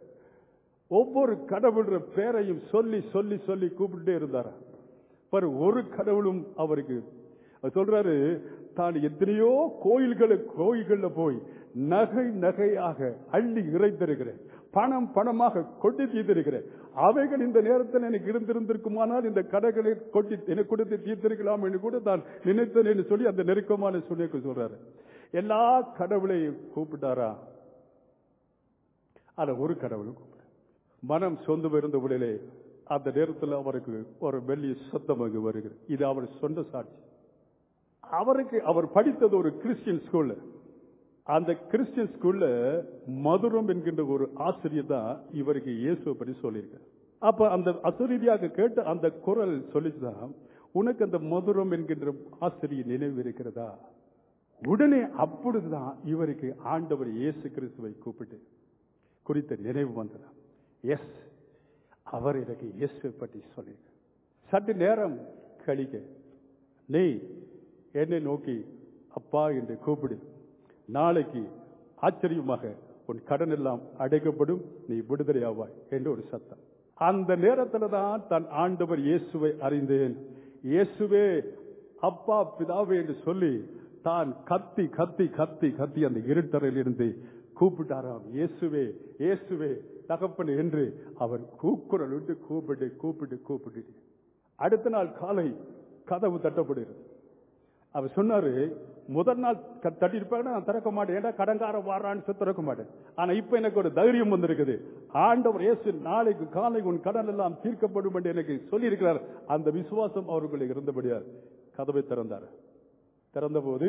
ஒவ்வொரு கடவுள்ற பேரையும் சொல்லி சொல்லி சொல்லி கூப்பிட்டே இருந்தாரா பாரு ஒரு கடவுளும் அவருக்கு அவர் சொல்றாரு தான் எத்தனையோ கோயில்களை கோயில்கள்ல போய் நகை நகையாக அள்ளி இறைத்திருக்கிறேன் பணம் பணமாக கொட்டி தீர்த்திருக்கிறேன் அவைகள் இந்த நேரத்தில் எனக்கு இருந்திருந்திருக்குமானால் இந்த கடைகளை கொட்டி எனக்கு கொடுத்து தீர்த்திருக்கலாம் என்று கூட தான் நினைத்தேன் என்று சொல்லி அந்த நெருக்கமான சூழ்நிலைக்கு சொல்றாரு எல்லா கடவுளையும் கூப்பிட்டாரா ஆனா ஒரு கடவுளும் கூப்பிட மனம் சொந்தம் இருந்தவுடனே அந்த நேரத்தில் அவருக்கு ஒரு மெல்லிய சத்தம் அங்கு வருகிறது இது அவர் சொந்த சாட்சி அவருக்கு அவர் படித்தது ஒரு கிறிஸ்டியன் ஸ்கூல்ல அந்த கிறிஸ்டியன் ஸ்கூல்ல மதுரம் என்கின்ற ஒரு ஆசிரியர் தான் இவருக்கு இயேசுவை பற்றி சொல்லியிருக்கார் அப்ப அந்த அசரீதியாக கேட்ட அந்த குரல் சொல்லிச்சுதான் உனக்கு அந்த மதுரம் என்கின்ற ஆசிரியர் நினைவு இருக்கிறதா உடனே அப்பொழுதுதான் இவருக்கு ஆண்டவர் இயேசு கிறிஸ்துவை கூப்பிட்டு குறித்த நினைவு வந்ததா எஸ் அவர் எனக்கு இயேசுவை பற்றி சொல்லியிருக்கார் சற்று நேரம் கழிக்க நீ என்னை நோக்கி அப்பா என்று கூப்பிடு நாளைக்கு ஆச்சரியமாக உன் கடன் எல்லாம் அடைக்கப்படும் நீ விடுதலையாவாய் என்று ஒரு சத்தம் அந்த நேரத்தில் தான் தன் ஆண்டவர் இயேசுவை அறிந்தேன் இயேசுவே அப்பா பிதாவே என்று சொல்லி தான் கத்தி கத்தி கத்தி கத்தி அந்த இருட்டறையில் இருந்து கூப்பிட்டாராம் இயேசுவே இயேசுவே தகப்பன் என்று அவர் கூக்குரல் விட்டு கூப்பிட்டு கூப்பிட்டு கூப்பிட்டு அடுத்த நாள் காலை கதவு தட்டப்படுகிறது அவர் சொன்னாரு முதல் நாள் க- தட்டியிருப்பாங்க நான் திறக்க மாட்டேன் ஏன்டா கடங்கார வாரான்னு சொல்லி திறக்க மாட்டேன் ஆனா இப்ப எனக்கு ஒரு தைரியம் வந்திருக்குது ஆண்டவர் இயேசு நாளைக்கு காலை உன் கடன் எல்லாம் தீர்க்கப்படும் என்று எனக்கு சொல்லியிருக்கிறார் அந்த விசுவாசம் அவர்களுக்கு இருந்தபடியால் கதவை திறந்தார் திறந்தபோது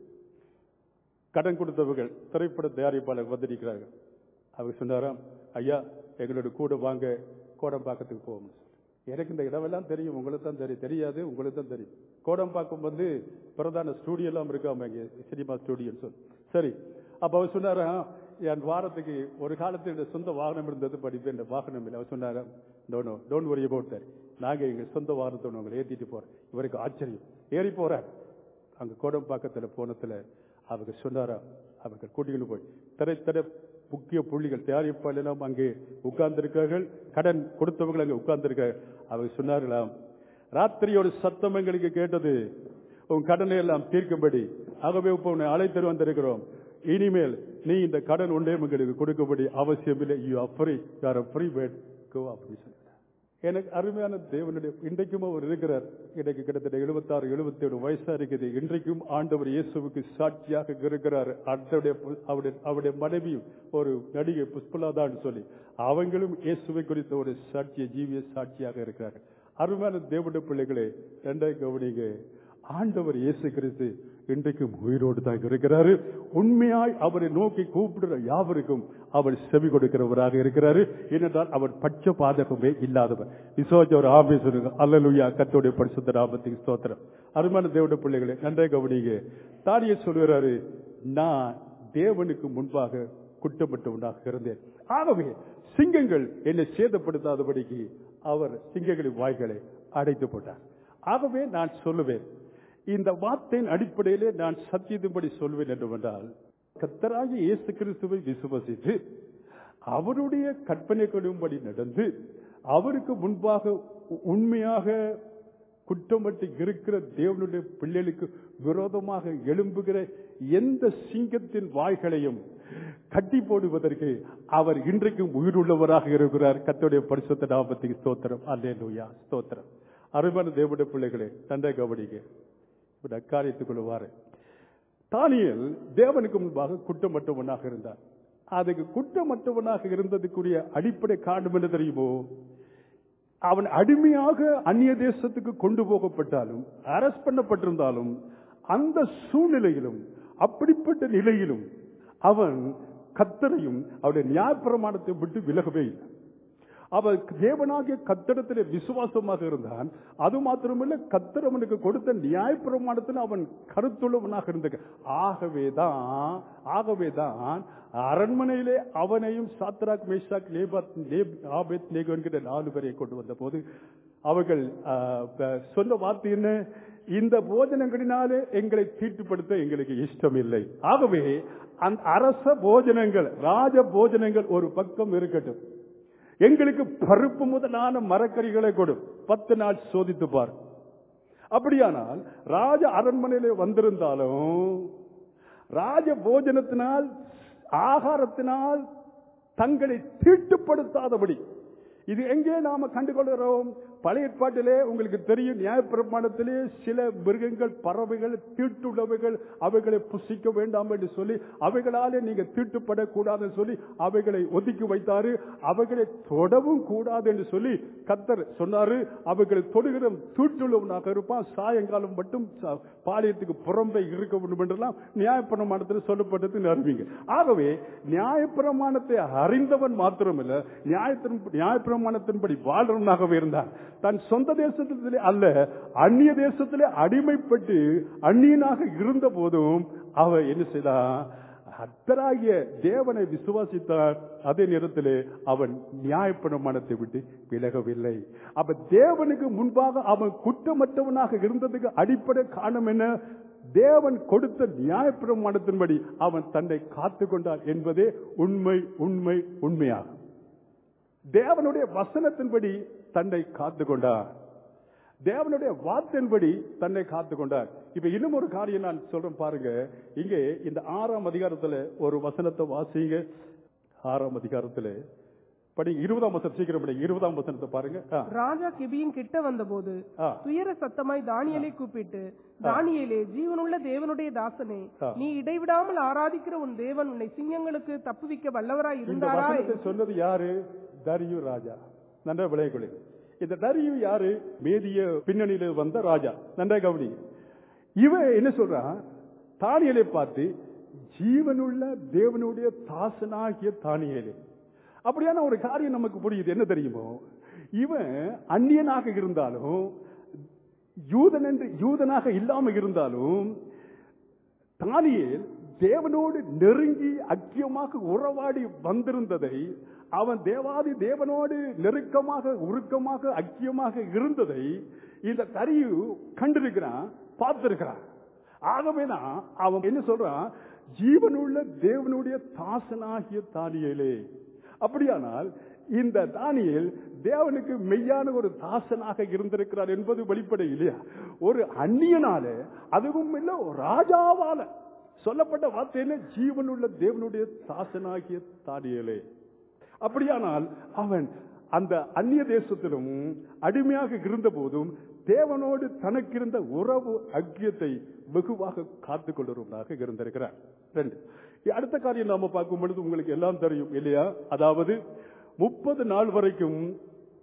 கடன் கொடுத்தவர்கள் திரைப்பட தயாரிப்பாளர் வந்திருக்கிறார்கள் அவர் சொன்னாராம் ஐயா எங்களோட கூட வாங்க கோடம்பாக்கத்துக்கு போவோம் எனக்கு இந்த இடமெல்லாம் தெரியும் உங்களுக்கு தான் தெரியும் தெரியாது உங்களுக்கு தான் தெரியும் கோடம்பாக்கம் வந்து பிரதான ஸ்டூடியோ எல்லாம் இருக்காம இங்க சினிமா ஸ்டூடியோன்னு சொல்லி சரி அப்ப அவர் சொன்னாராம் என் வாரத்துக்கு ஒரு காலத்தில் இந்த சொந்த வாகனம் இருந்தது படிப்பு இந்த வாகனம் இல்லை அவர் சொன்னாரா no no don't worry about that நாங்க எங்க சொந்த வாகனத்தை உங்களை ஏத்திட்டு போறோம் இவருக்கு ஆச்சரியம் ஏறி போறார் அங்க கோடம்பாக்கத்துல போனதுல அவங்க சொன்னாரா அவர்கள் கூட்டிட்டு போய் திரைத்தர முக்கிய புள்ளிகள் தயாரிப்பாளர் எல்லாம் அங்கே உட்கார்ந்திருக்கார்கள் கடன் கொடுத்தவர்கள் அங்கே உட்கார்ந்திருக்கார்கள் அவங்க சொன்னார்களாம் ராத்திரியோட சத்தம் எங்களுக்கு கேட்டது உன் கடனை எல்லாம் தீர்க்கும்படி ஆகவே இப்போ உன்னை அழைத்து வந்திருக்கிறோம் இனிமேல் நீ இந்த கடன் ஒன்றே உங்களுக்கு கொடுக்கபடி அவசியம் இல்லை யூ ஃப்ரீ யார் ஃப்ரீ பேட் கோ அப்படின்னு சொன்னார் எனக்கு அருமையான தேவனுடைய இன்றைக்கும் அவர் இருக்கிறார் எனக்கு கிட்டத்தட்ட எழுபத்தாறு எழுபத்தி ஏழு வயசா இருக்குது இன்றைக்கும் ஆண்டவர் இயேசுவுக்கு சாட்சியாக இருக்கிறார் அவருடைய பு- அவருடைய அவருடைய மனைவியும் ஒரு நடிகை புஷ்பலாதான் சொல்லி அவங்களும் இயேசுவை குறித்த ஒரு சாட்சிய ஜீவிய சாட்சியாக இருக்கிறார்கள் அருமையான தேவனுடைய பிள்ளைகளே ரெண்டாய் கவனிங்க ஆண்டவர் இயேசு கிறிஸ்து இன்றைக்கும் உயிரோடு தான் இருக்கிறாரு உண்மையாய் அவரை நோக்கி கூப்பிடுற யாவருக்கும் அவர் செவி கொடுக்கிறவராக இருக்கிறாரு ஏனென்றால் அவர் பட்ச பாதகமே இல்லாதவர் விசுவாச்ச ஒரு ஆமே சொல்லுங்க அல்லலுயா கத்தோடைய பரிசுத்த நாமத்துக்கு ஸ்தோத்திரம் அருமையான தேவனுடைய பிள்ளைகளே நன்றே கவனிங்க தானிய சொல்லுகிறாரு நான் தேவனுக்கு முன்பாக குற்றப்பட்டவனாக இருந்தேன் ஆகவே சிங்கங்கள் என்னை சேதப்படுத்தாதபடிக்கு அவர் சிங்கங்களின் வாய்களை அடைத்து போட்டார் ஆகவே நான் சொல்லுவேன் இந்த வார்த்தையின் அடிப்படையிலே நான் சத்தியத்தின்படி சொல்வேன் என்றுவென்றால் கத்தராகி இயேசு கிறிஸ்துவை விசுவசித்து அவருடைய கற்பனைகளின்படி நடந்து அவருக்கு முன்பாக உ- உண்மையாக குற்றமட்டு இருக்கிற தேவனுடைய பிள்ளைகளுக்கு விரோதமாக எழும்புகிற எந்த சிங்கத்தின் வாய்களையும் கட்டி போடுவதற்கு அவர் இன்றைக்கும் உயிருள்ளவராக இருக்கிறார் கத்தோடைய பரிசுத்த நாமத்துக்கு ஸ்தோத்திரம் அல்லேலூயா ஸ்தோத்திரம் அருமையான தேவனுடைய பிள்ளைகளே தந்தை கவனிங்க இப்ப நான் காரியத்துக்குள்ள வாரேன் தானியல் தேவனுக்கு முன்பாக குற்றமற்றவனாக இருந்தார் அதுக்கு குற்றமற்றவனாக இருந்ததுக்குரிய அடிப்படை காரணம் என்ன தெரியுமோ அவன் அடிமையாக அந்நிய தேசத்துக்கு கொண்டு போகப்பட்டாலும் அரஸ்ட் பண்ணப்பட்டிருந்தாலும் அந்த சூழ்நிலையிலும் அப்படிப்பட்ட நிலையிலும் அவன் கத்தரையும் அவருடைய நியாயப்பிரமாணத்தை விட்டு விலகவே இல்லை அவன் தேவனாகிய கத்தடத்திலே விசுவாசமாக இருந்தான் அது மாத்திரமல்ல கத்தர் அவனுக்கு கொடுத்த நியாயப்பிரமாணத்தில் அவன் கருத்துள்ளவனாக இருந்த ஆகவேதான் ஆகவேதான் அரண்மனையிலே அவனையும் சாத்ராக் மேஷாக் லேபாத் லேப் ஆபேத் நேகோ என்கிற நாலு பேரை கொண்டு வந்த போது அவர்கள் ஆ, ப- சொன்ன வார்த்தை என்ன இந்த போஜனங்களினாலே எங்களை தீட்டுப்படுத்த எங்களுக்கு இஷ்டம் இல்லை ஆகவே அந்த அரச போஜனங்கள் ராஜ போஜனங்கள் ஒரு பக்கம் இருக்கட்டும் எங்களுக்கு பருப்பு முதலான மரக்கறிகளை கொடு பத்து நாள் சோதித்து பார் அப்படியானால் ராஜ அரண்மனையிலே வந்திருந்தாலும் ராஜ போஜனத்தினால் ஆகாரத்தினால் தங்களை தீட்டுப்படுத்தாதபடி இது எங்கே நாம கண்டுகொள்கிறோம் பழைய ஏற்பாட்டிலே உங்களுக்கு தெரியும் நியாயப்பிரமாணத்திலே சில மிருகங்கள் பறவைகள் தீட்டுள்ளவைகள் அவைகளை புசிக்க வேண்டாம் என்று சொல்லி அவைகளாலே நீங்க தீட்டுப்படக்கூடாதுன்னு சொல்லி அவைகளை ஒதுக்கி வைத்தாரு அவைகளை தொடவும் கூடாது என்று சொல்லி கத்தர் சொன்னாரு அவைகளை தொடுகிற தீட்டுள்ளவனாக இருப்பான் சாயங்காலம் மட்டும் ச- பாளையத்துக்கு புறம்பே இருக்க வேண்டும் என்றெல்லாம் நியாயப்பிரமாணத்தில் சொல்லப்பட்டது அறிவிங்க ஆகவே நியாயப்பிரமாணத்தை அறிந்தவன் மாத்திரமல்ல நியாயத்தின் நியாயப்பிரமாணத்தின்படி வாழ்றவனாகவே இருந்தான் தன் சொந்த தேசத்திலே அல்ல அந்நிய தேசத்திலே அடிமைப்பட்டு அந்நியனாக இருந்த போதும் அவன் என்ன செய்தான் அத்தராகிய தேவனை விசுவாசித்தார் அதே நேரத்திலே அவன் நியாயப்பிரமாணத்தை விட்டு விலகவில்லை அப்ப தேவனுக்கு முன்பாக அவன் குற்றமற்றவனாக இருந்ததுக்கு அடிப்படை காரணம் என்ன தேவன் கொடுத்த நியாயப்பிரமாணத்தின்படி அவன் தன்னை காத்து கொண்டான் என்பதே உண்மை உண்மை உண்மையாகும் தேவனுடைய வசனத்தின்படி தன்னை காத்து கொண்டார் தேவனுடைய வார்த்தையின்படி தன்னை காத்து கொண்டார் இப்ப இன்னும் ஒரு காரியம் நான் சொல்றேன் பாருங்க இங்கே இந்த ஆறாம் அதிகாரத்துல ஒரு வசனத்தை வாசிங்க ஆறாம் அதிகாரத்துல படி இருபதாம் வசனம் சீக்கிரம் படி இருபதாம் வசனத்தை பாருங்க ஆ, ராஜா கிபியின் கிட்ட வந்தபோது ஆ. துயர சத்தமாய் தானியேலை கூப்பிட்டு தானியேலே ஜீவனுள்ள தேவனுடைய தாசனே ஆ. நீ இடைவிடாமல் ஆராதிக்கிற உன் தேவன் உன்னை சிங்கங்களுக்கு தப்புவிக்க வல்லவராய் இந்த இருந்தாரா வசனத்தை சொன்னது யாரு தரியு ராஜா நன்றா விளையக்குழு இந்த தரியு யாரு மேதிய பின்னணியில வந்த ராஜா நன்றா கவனி இவன் என்ன சொல்றான் தானியலை பார்த்து ஜீவனுள்ள தேவனுடைய தாசனாகிய தானியலே அப்படியான ஒரு காரியம் நமக்கு புரியுது என்ன தெரியுமோ இவன் அந்நியனாக இருந்தாலும் யூதன் என்று யூதனாக இல்லாம இருந்தாலும் தானியேல் தேவனோடு நெருங்கி ஐக்கியமாக உறவாடி வந்திருந்ததை அவன் தேவாதி தேவனோடு நெருக்கமாக உருக்கமாக ஐக்கியமாக இருந்ததை இந்த தரியு கண்டிருக்கிறான் பார்த்திருக்கிறான் ஆகவேதான் அவன் என்ன சொல்றான் ஜீவனுள்ள தேவனுடைய தாசனாகிய தானியேலே அப்படியானால் இந்த தானியேல் தேவனுக்கு மெய்யான ஒரு தாசனாக இருந்திருக்கிறார் என்பது வெளிப்படை இல்லையா ஒரு அந்நியனால அதுவும் இல்ல ஒரு ராஜாவால சொல்லப்பட்ட வார்த்தை என்ன ஜீவனுள்ள தேவனுடைய தாசனாகிய தானியேலே அப்படியானால் அவன் அந்த அந்நிய தேசத்திலும் அடிமையாக இருந்த போதும் தேவனோடு தனக்கு இருந்த உறவு ஐக்கியத்தை வெகுவாக காத்துக் கொள்ளுவதாக இருந்திருக்கிறார் ரெண்டு அடுத்த காரியம் நாம பார்க்கும் பொழுது உங்களுக்கு எல்லாம் தெரியும் இல்லையா அதாவது முப்பது நாள் வரைக்கும்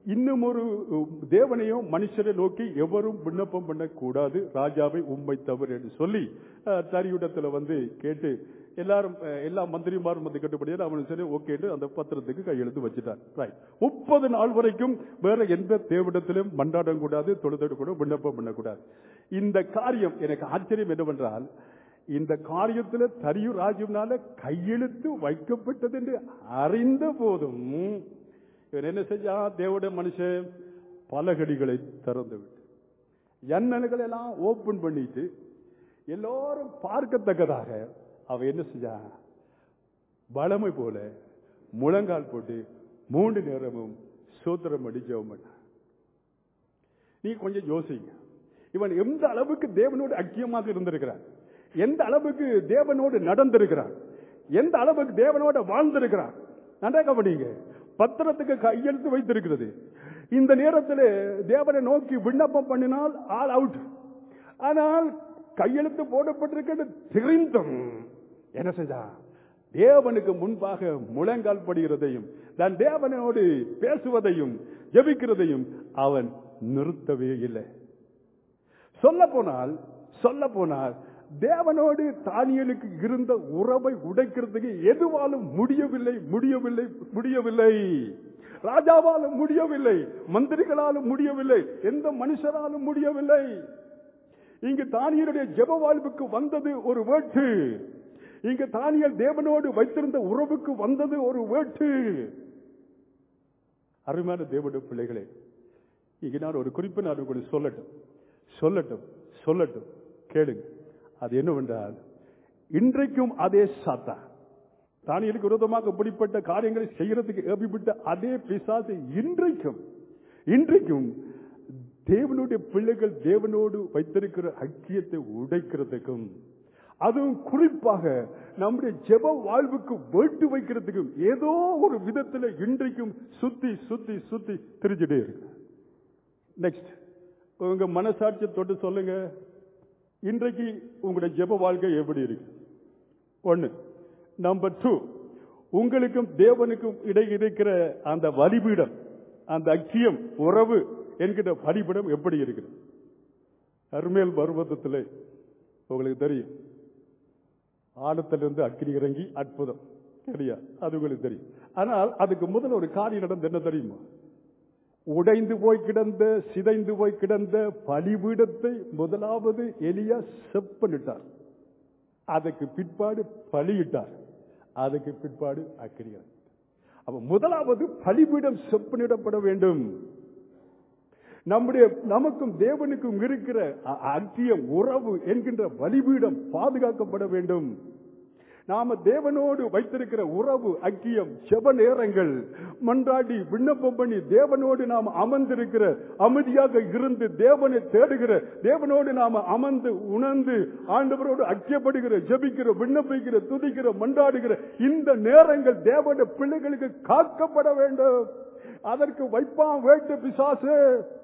இன்னும் ஒரு உம், தேவனையும் மனுஷரை நோக்கி எவரும் விண்ணப்பம் பண்ணக்கூடாது ராஜாவை உண்மை தவறு என்று சொல்லி அஹ், தரியுடத்துல வந்து கேட்டு எல்லாரும் அஹ், எல்லா மந்திரிமாரும் வந்து கேட்டபடியால் அவனு சரி ஓகேன்னு அந்த பத்திரத்துக்கு கையெழுத்து வச்சுட்டார் ரைட் முப்பது நாள் வரைக்கும் வேற எந்த தேவடத்திலும் மண்டாடம் கூடாது தொழுதடு கூட விண்ணப்பம் பண்ணக்கூடாது இந்த காரியம் எனக்கு ஆச்சரியம் என்னவென்றால் இந்த காரியத்துல தரியு ராஜ்யம்னால கையெழுத்து வைக்கப்பட்டது என்று அறிந்த போதும் இவன் என்ன செஞ்சா தேவட மனுஷன் பலகடிகளை திறந்து விட்டு ஜன்னல்களை எல்லாம் ஓபன் பண்ணிட்டு எல்லாரும் பார்க்கத்தக்கதாக அவன் என்ன செஞ்சான் வளமை போல முழங்கால் போட்டு மூன்று நேரமும் சூத்திரம் அடி ஜெபம் பண்ணான் நீ கொஞ்சம் யோசிங்க இவன் எந்த அளவுக்கு தேவனோடு ஐக்கியமாக இருந்திருக்கிறான் எந்த அளவுக்கு தேவனோடு நடந்திருக்கிறான் எந்த அளவுக்கு தேவனோட வாழ்ந்திருக்கிறான் நன்றாக கவனிங்க பத்திரத்துக்கு கையெழுத்து வைத்திருக்கிறது இந்த நேரத்தில் தேவனை நோக்கி விண்ணப்பம் பண்ணினால் ஆல் அவுட் ஆனால் கையெழுத்து போடப்பட்டிருக்கிறது தெரிந்தும் என்ன செஞ்சா தேவனுக்கு முன்பாக முழங்கால் படுகிறதையும் தன் தேவனோடு பேசுவதையும் ஜெபிக்கிறதையும் அவன் நிறுத்தவே இல்லை சொல்ல போனால் சொல்ல போனால் தேவனோடு தானியலுக்கு இருந்த உறவை உடைக்கிறதுக்கு எதுவாலும் முடியவில்லை முடியவில்லை முடியவில்லை ராஜாவாலும் முடியவில்லை மந்திரிகளாலும் முடியவில்லை எந்த மனுஷராலும் முடியவில்லை இங்கு தானியலுடைய ஜெப வாழ்வுக்கு வந்தது ஒரு வேட்டு இங்கு தானியல் தேவனோடு வைத்திருந்த உறவுக்கு வந்தது ஒரு வேட்டு அருமையான தேவனுடைய பிள்ளைகளே இங்கு நான் ஒரு குறிப்பு நான் உங்களுக்கு சொல்லட்டும் சொல்லட்டும் சொல்லட்டும் கேளுங்க அது என்னவென்றால் இன்றைக்கும் அதே சாத்தா தானியலுக்கு விரோதமாக இப்படிப்பட்ட காரியங்களை செய்யறதுக்கு ஏபிவிட்ட அதே பிசாசு இன்றைக்கும் இன்றைக்கும் தேவனுடைய பிள்ளைகள் தேவனோடு வைத்திருக்கிற ஐக்கியத்தை உடைக்கிறதுக்கும் அதுவும் குறிப்பாக நம்முடைய ஜெப வாழ்வுக்கு வேட்டு வைக்கிறதுக்கும் ஏதோ ஒரு விதத்துல இன்றைக்கும் சுத்தி சுத்தி சுத்தி திரிஞ்சுட்டே இருக்கு நெக்ஸ்ட் உங்க மனசாட்சியை தொட்டு சொல்லுங்க இன்றைக்கு உங்களுடைய ஜெப வாழ்க்கை எப்படி இருக்கு ஒண்ணு நம்பர் டூ உங்களுக்கும் தேவனுக்கும் இடையே இருக்கிற அந்த வழிபீடம் அந்த ஐக்கியம் உறவு என்கிற வழிபீடம் எப்படி இருக்குது அருமேல் பருவத்தத்தில் உங்களுக்கு தெரியும் ஆழத்திலிருந்து அக்கினி இறங்கி அற்புதம் சரியா அது உங்களுக்கு தெரியும் ஆனால் அதுக்கு முதல்ல ஒரு காரியம் நடந்து என்ன தெரியுமா உடைந்து போய் கிடந்த சிதைந்து போய் கிடந்த பலிபீடத்தை முதலாவது எலியா செப்பனிட்டார் அதுக்கு பிற்பாடு பலியிட்டார் அதுக்கு பிற்பாடு அக்கிரியார் அப்ப முதலாவது பலிபீடம் செப்பனிடப்பட வேண்டும் நம்முடைய நமக்கும் தேவனுக்கும் இருக்கிற அ- ஐக்கியம் உறவு என்கின்ற பலிபீடம் பாதுகாக்கப்பட வேண்டும் நாம தேவனோடு வைத்திருக்கிற உறவு ஐக்கியம் செப நேரங்கள் மன்றாடி விண்ணப்பம் பண்ணி தேவனோடு நாம் அமர்ந்திருக்கிற அமைதியாக இருந்து தேவனை தேடுகிற தேவனோடு நாம அமர்ந்து உணர்ந்து ஆண்டவரோடு ஐக்கியப்படுகிற ஜெபிக்கிற விண்ணப்பிக்கிற துதிக்கிற மன்றாடுகிற இந்த நேரங்கள் தேவனுடைய பிள்ளைகளுக்கு காக்கப்பட வேண்டும் அதற்கு வைப்பான் வேட்டு பிசாசு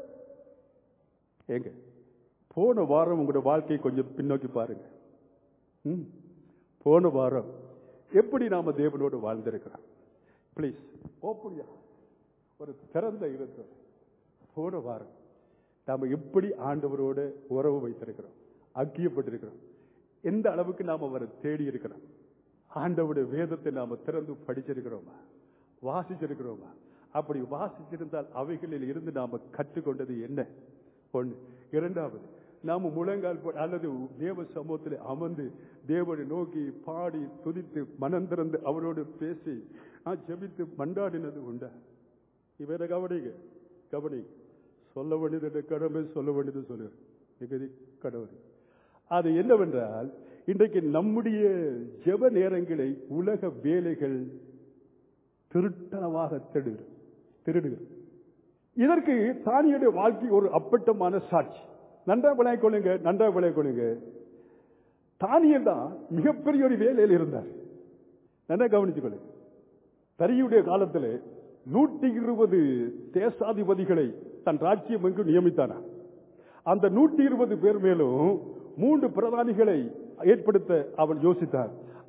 ஏங்க போன வாரம் உங்களுடைய வாழ்க்கையை கொஞ்சம் பின்னோக்கி பாருங்க ம். போன வாரம் எப்படி நாம தேவனோடு வாழ்ந்திருக்கிறோம் ப்ளீஸ் ஓப்பனியா ஒரு திறந்த இருந்தோம் போன வாரம் நாம எப்படி ஆண்டவரோடு உறவு வைத்திருக்கிறோம் ஐக்கியப்பட்டிருக்கிறோம் எந்த அளவுக்கு நாம் அவரை தேடி இருக்கிறோம் ஆண்டவருடைய வேதத்தை நாம திறந்து படிச்சிருக்கிறோமா வாசிச்சிருக்கிறோமா அப்படி வாசிச்சிருந்தால் அவைகளில் இருந்து நாம கற்றுக்கொண்டது என்ன ஒன்று இரண்டாவது நாம முழங்கால் போ- அல்லது தேவ சமூகத்தில் அமர்ந்து தேவனை நோக்கி பாடி துதித்து மனம் திறந்து அவரோடு பேசி நான் ஜெபித்து மண்டாடினது உண்டா இவரை கவனிங்க கவனிங்க சொல்ல வேண்டியது கடமை சொல்ல வேண்டியது சொல்லு மிகுதி கடவுள் அது என்னவென்றால் இன்றைக்கு நம்முடைய ஜெப நேரங்களை உலக வேலைகள் திருட்டனமாக திருடுகிறது திருடுகிறது இதற்கு தானியுடைய வாழ்க்கை ஒரு அப்பட்டமான சாட்சி நன்றா விளைய கொள்ளுங்க நன்றா விளைய கொள்ளுங்க தானியல் தான் மிகப்பெரிய ஒரு வேலையில் இருந்தார் நல்லா கவனித்துக் கொள்ளுங்க தரியுடைய காலத்தில் நூற்றி இருபது தேசாதிபதிகளை தன் ராஜ்யம் எங்கு நியமித்தானா அந்த நூற்றி இருபது பேர் மேலும் மூன்று பிரதானிகளை ஏற்படுத்த அவன் யோசித்தார்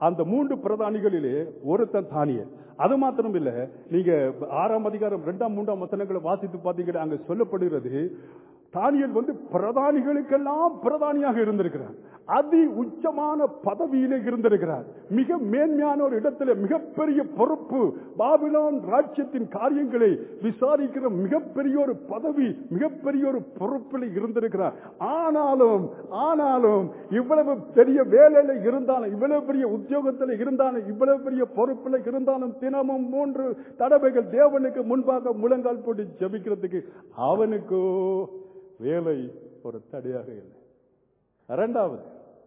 அந்த மூன்று பிரதானிகளிலே ஒருத்தன் தானியல் அது மாத்திரம் இல்ல நீங்க ஆறாம் அதிகாரம் இரண்டாம் மூன்றாம் வசனங்களை வாசித்து பார்த்தீங்கன்னா அங்க சொல்லப்படுகிறது தானியல் வந்து பிரதானிகளுக்கெல்லாம் பிரதானியாக இருந்திருக்கிறார் அதி உச்சமான பதவியிலே இருந்திருக்கிறார் மிக மேன்மையான ஒரு இடத்துல மிகப்பெரிய பொறுப்பு பாபிலோன் ராஜ்யத்தின் காரியங்களை விசாரிக்கிற மிகப்பெரிய ஒரு பதவி மிகப்பெரிய ஒரு பொறுப்பில் இருந்திருக்கிறார் ஆனாலும் ஆனாலும் இவ்வளவு பெரிய வேலையில இருந்தாலும் இவ்வளவு பெரிய உத்தியோகத்தில் இருந்தாலும் இவ்வளவு பெரிய பொறுப்பில் இருந்தாலும் தினமும் மூன்று தடவைகள் தேவனுக்கு முன்பாக முழங்கால் போட்டு ஜெபிக்கிறதுக்கு அவனுக்கோ வேலை ஒரு தடையாக இல்லை இரண்டாவது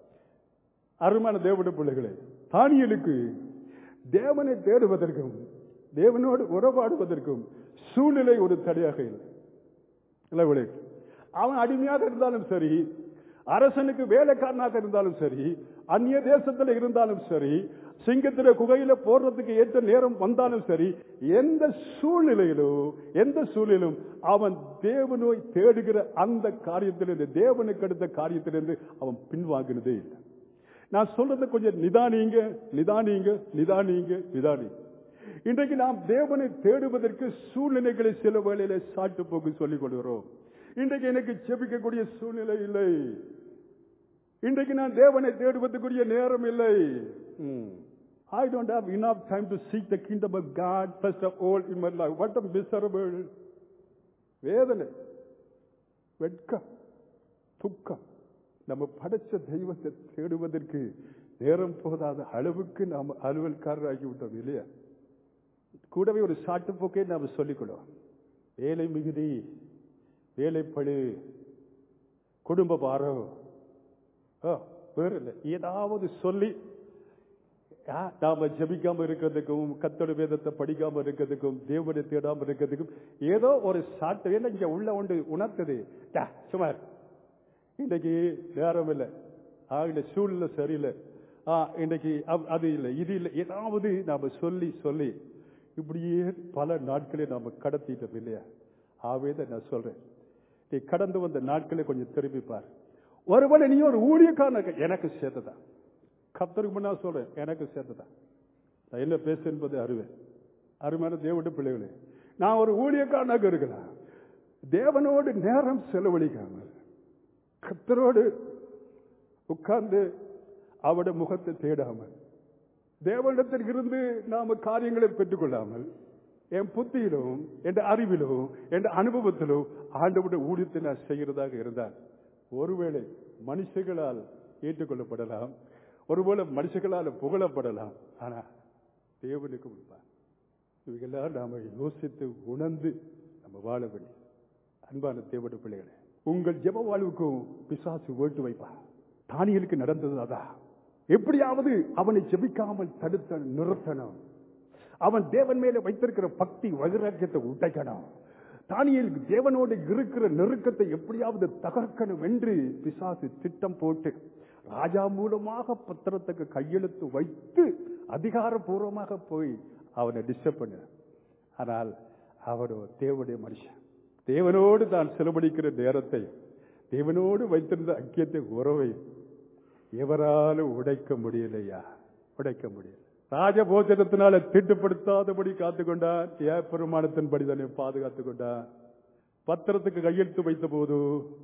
அருமான தேவட பிள்ளைகளே தானியலுக்கு தேவனை தேடுவதற்கும் தேவனோடு உறவாடுவதற்கும் சூழ்நிலை ஒரு தடையாக இல்லை இல்லை விளைவு. அவன் அடிமையாக இருந்தாலும் சரி அரசனுக்கு வேலைக்காரனாக இருந்தாலும் சரி அந்நிய தேசத்துல இருந்தாலும் சரி சிங்கத்தில குகையில போடுறதுக்கு ஏற்ற நேரம் வந்தாலும் சரி எந்த சூழ்நிலையிலோ எந்த சூழ்நிலும் அவன் தேவனோய் தேடுகிற அந்த காரியத்திலிருந்து தேவனுக்கு அடுத்த காரியத்திலிருந்து அவன் பின்வாங்கினதே இல்லை நான் சொல்றதை கொஞ்சம் நிதானிங்க நிதானிங்க நிதானிங்க நிதானி இன்றைக்கு நாம் தேவனை தேடுவதற்கு சூழ்நிலைகளை சில வேளையில சாட்டு போக்கு சொல்லிக் கொள்கிறோம் இன்றைக்கு எனக்கு செபிக்கக்கூடிய சூழ்நிலை இல்லை இன்றைக்கு நான் தேவனை தேடுவதற்குரிய நேரம் இல்லை I don't have enough time to seek the kingdom of God first of all in my life. What a miserable வேதனை வெட்கம் துக்கம் நம்ம படைச்ச தெய்வத்தை தேடுவதற்கு நேரம் போதாத அளவுக்கு நாம் அலுவல்காரராகி விட்டோம் இல்லையா கூடவே ஒரு சாட்டு போக்கை நாம் சொல்லிக்கொள்வோம் வேலை மிகுதி வேலைப்பழு குடும்ப பாரம் ஆ, வேற இல்லை ஏதாவது சொல்லி ஆ, நாம ஜெபிக்காம இருக்கிறதுக்கும் கத்தோட வேதத்தை படிக்காம இருக்கிறதுக்கும் தேவனை தேடாம இருக்கிறதுக்கும் ஏதோ ஒரு சாட்டு என்ன இங்க உள்ள ஒன்று உணர்த்தது டா, சும்மா இரு. இன்னைக்கு நேரம் இல்லை ஆ இந்த சூழ்நிலை சரியில்லை ஆ இன்னைக்கு அவ்- அது இல்லை இது இல்லை ஏதாவது நாம சொல்லி சொல்லி இப்படியே பல நாட்களை நாம கடத்திட்டோம் இல்லையா ஆவே தான் நான் சொல்றேன் நீ கடந்து வந்த நாட்களை கொஞ்சம் திரும்பி பார் ஒருவேளை நீ ஒரு ஊழியக்காரன் எனக்கு சேர்த்ததான் கத்தருக்கு முன்னா சொல்றேன் எனக்கு சேர்த்ததான் நான் என்ன பேச என்பது அறிவேன் அருமையான தேவனுடைய பிள்ளைகளே நான் ஒரு ஊழியக்காரனாக இருக்கலாம் தேவனோடு நேரம் செலவழிக்காமல் கத்தரோடு உட்கார்ந்து அவட முகத்தை தேடாமல் தேவனிடத்தில் இருந்து நாம காரியங்களை பெற்றுக்கொள்ளாமல் என் புத்தியிலும் என் அறிவிலும் என் அனுபவத்திலும் ஆண்டவுடைய ஊழியத்தை நான் செய்கிறதாக இருந்தால் ஒருவேளை மனுஷர்களால் ஏற்றுக்கொள்ளப்படலாம் ஒருவேளை மனுஷர்களால் புகழப்படலாம் ஆனா தேவனுக்கு முன்பாக இவைகளாம் நாம யோசித்து உணர்ந்து நம்ம வாழ வேண்டும் அன்பான தேவனுடைய பிள்ளைகளே உங்கள் ஜெப வாழ்வுக்கும் பிசாசு ஓட்டு வைப்பா தானியலுக்கு நடந்தது அதான் எப்படியாவது அவனை ஜெபிக்காமல் தடுத்த நிறுத்தணும் அவன் தேவன் மேல வைத்திருக்கிற பக்தி வைராக்கியத்தை உடைக்கணும் தானியலுக்கு தேவனோடு இருக்கிற நெருக்கத்தை எப்படியாவது தகர்க்கணும் என்று பிசாசு திட்டம் போட்டு ராஜா மூலமாக பத்திரத்துக்கு கையெழுத்து வைத்து அதிகாரபூர்வமாக போய் அவனை டிஸ்டர்ப் பண்ண ஆனால் அவனோ தேவனுடைய மனுஷன் தேவனோடு தான் செலவழிக்கிற நேரத்தை தேவனோடு வைத்திருந்த ஐக்கியத்தை உறவை எவராலும் உடைக்க முடியலையா உடைக்க முடியல ராஜபோஜனத்தினால திட்டுப்படுத்தாதபடி காத்துக்கொண்டான் ஏன் பெருமானத்தின்படி தன்னை பாதுகாத்துக் கொண்டான் பத்திரத்துக்கு கையெழுத்து வைத்த போது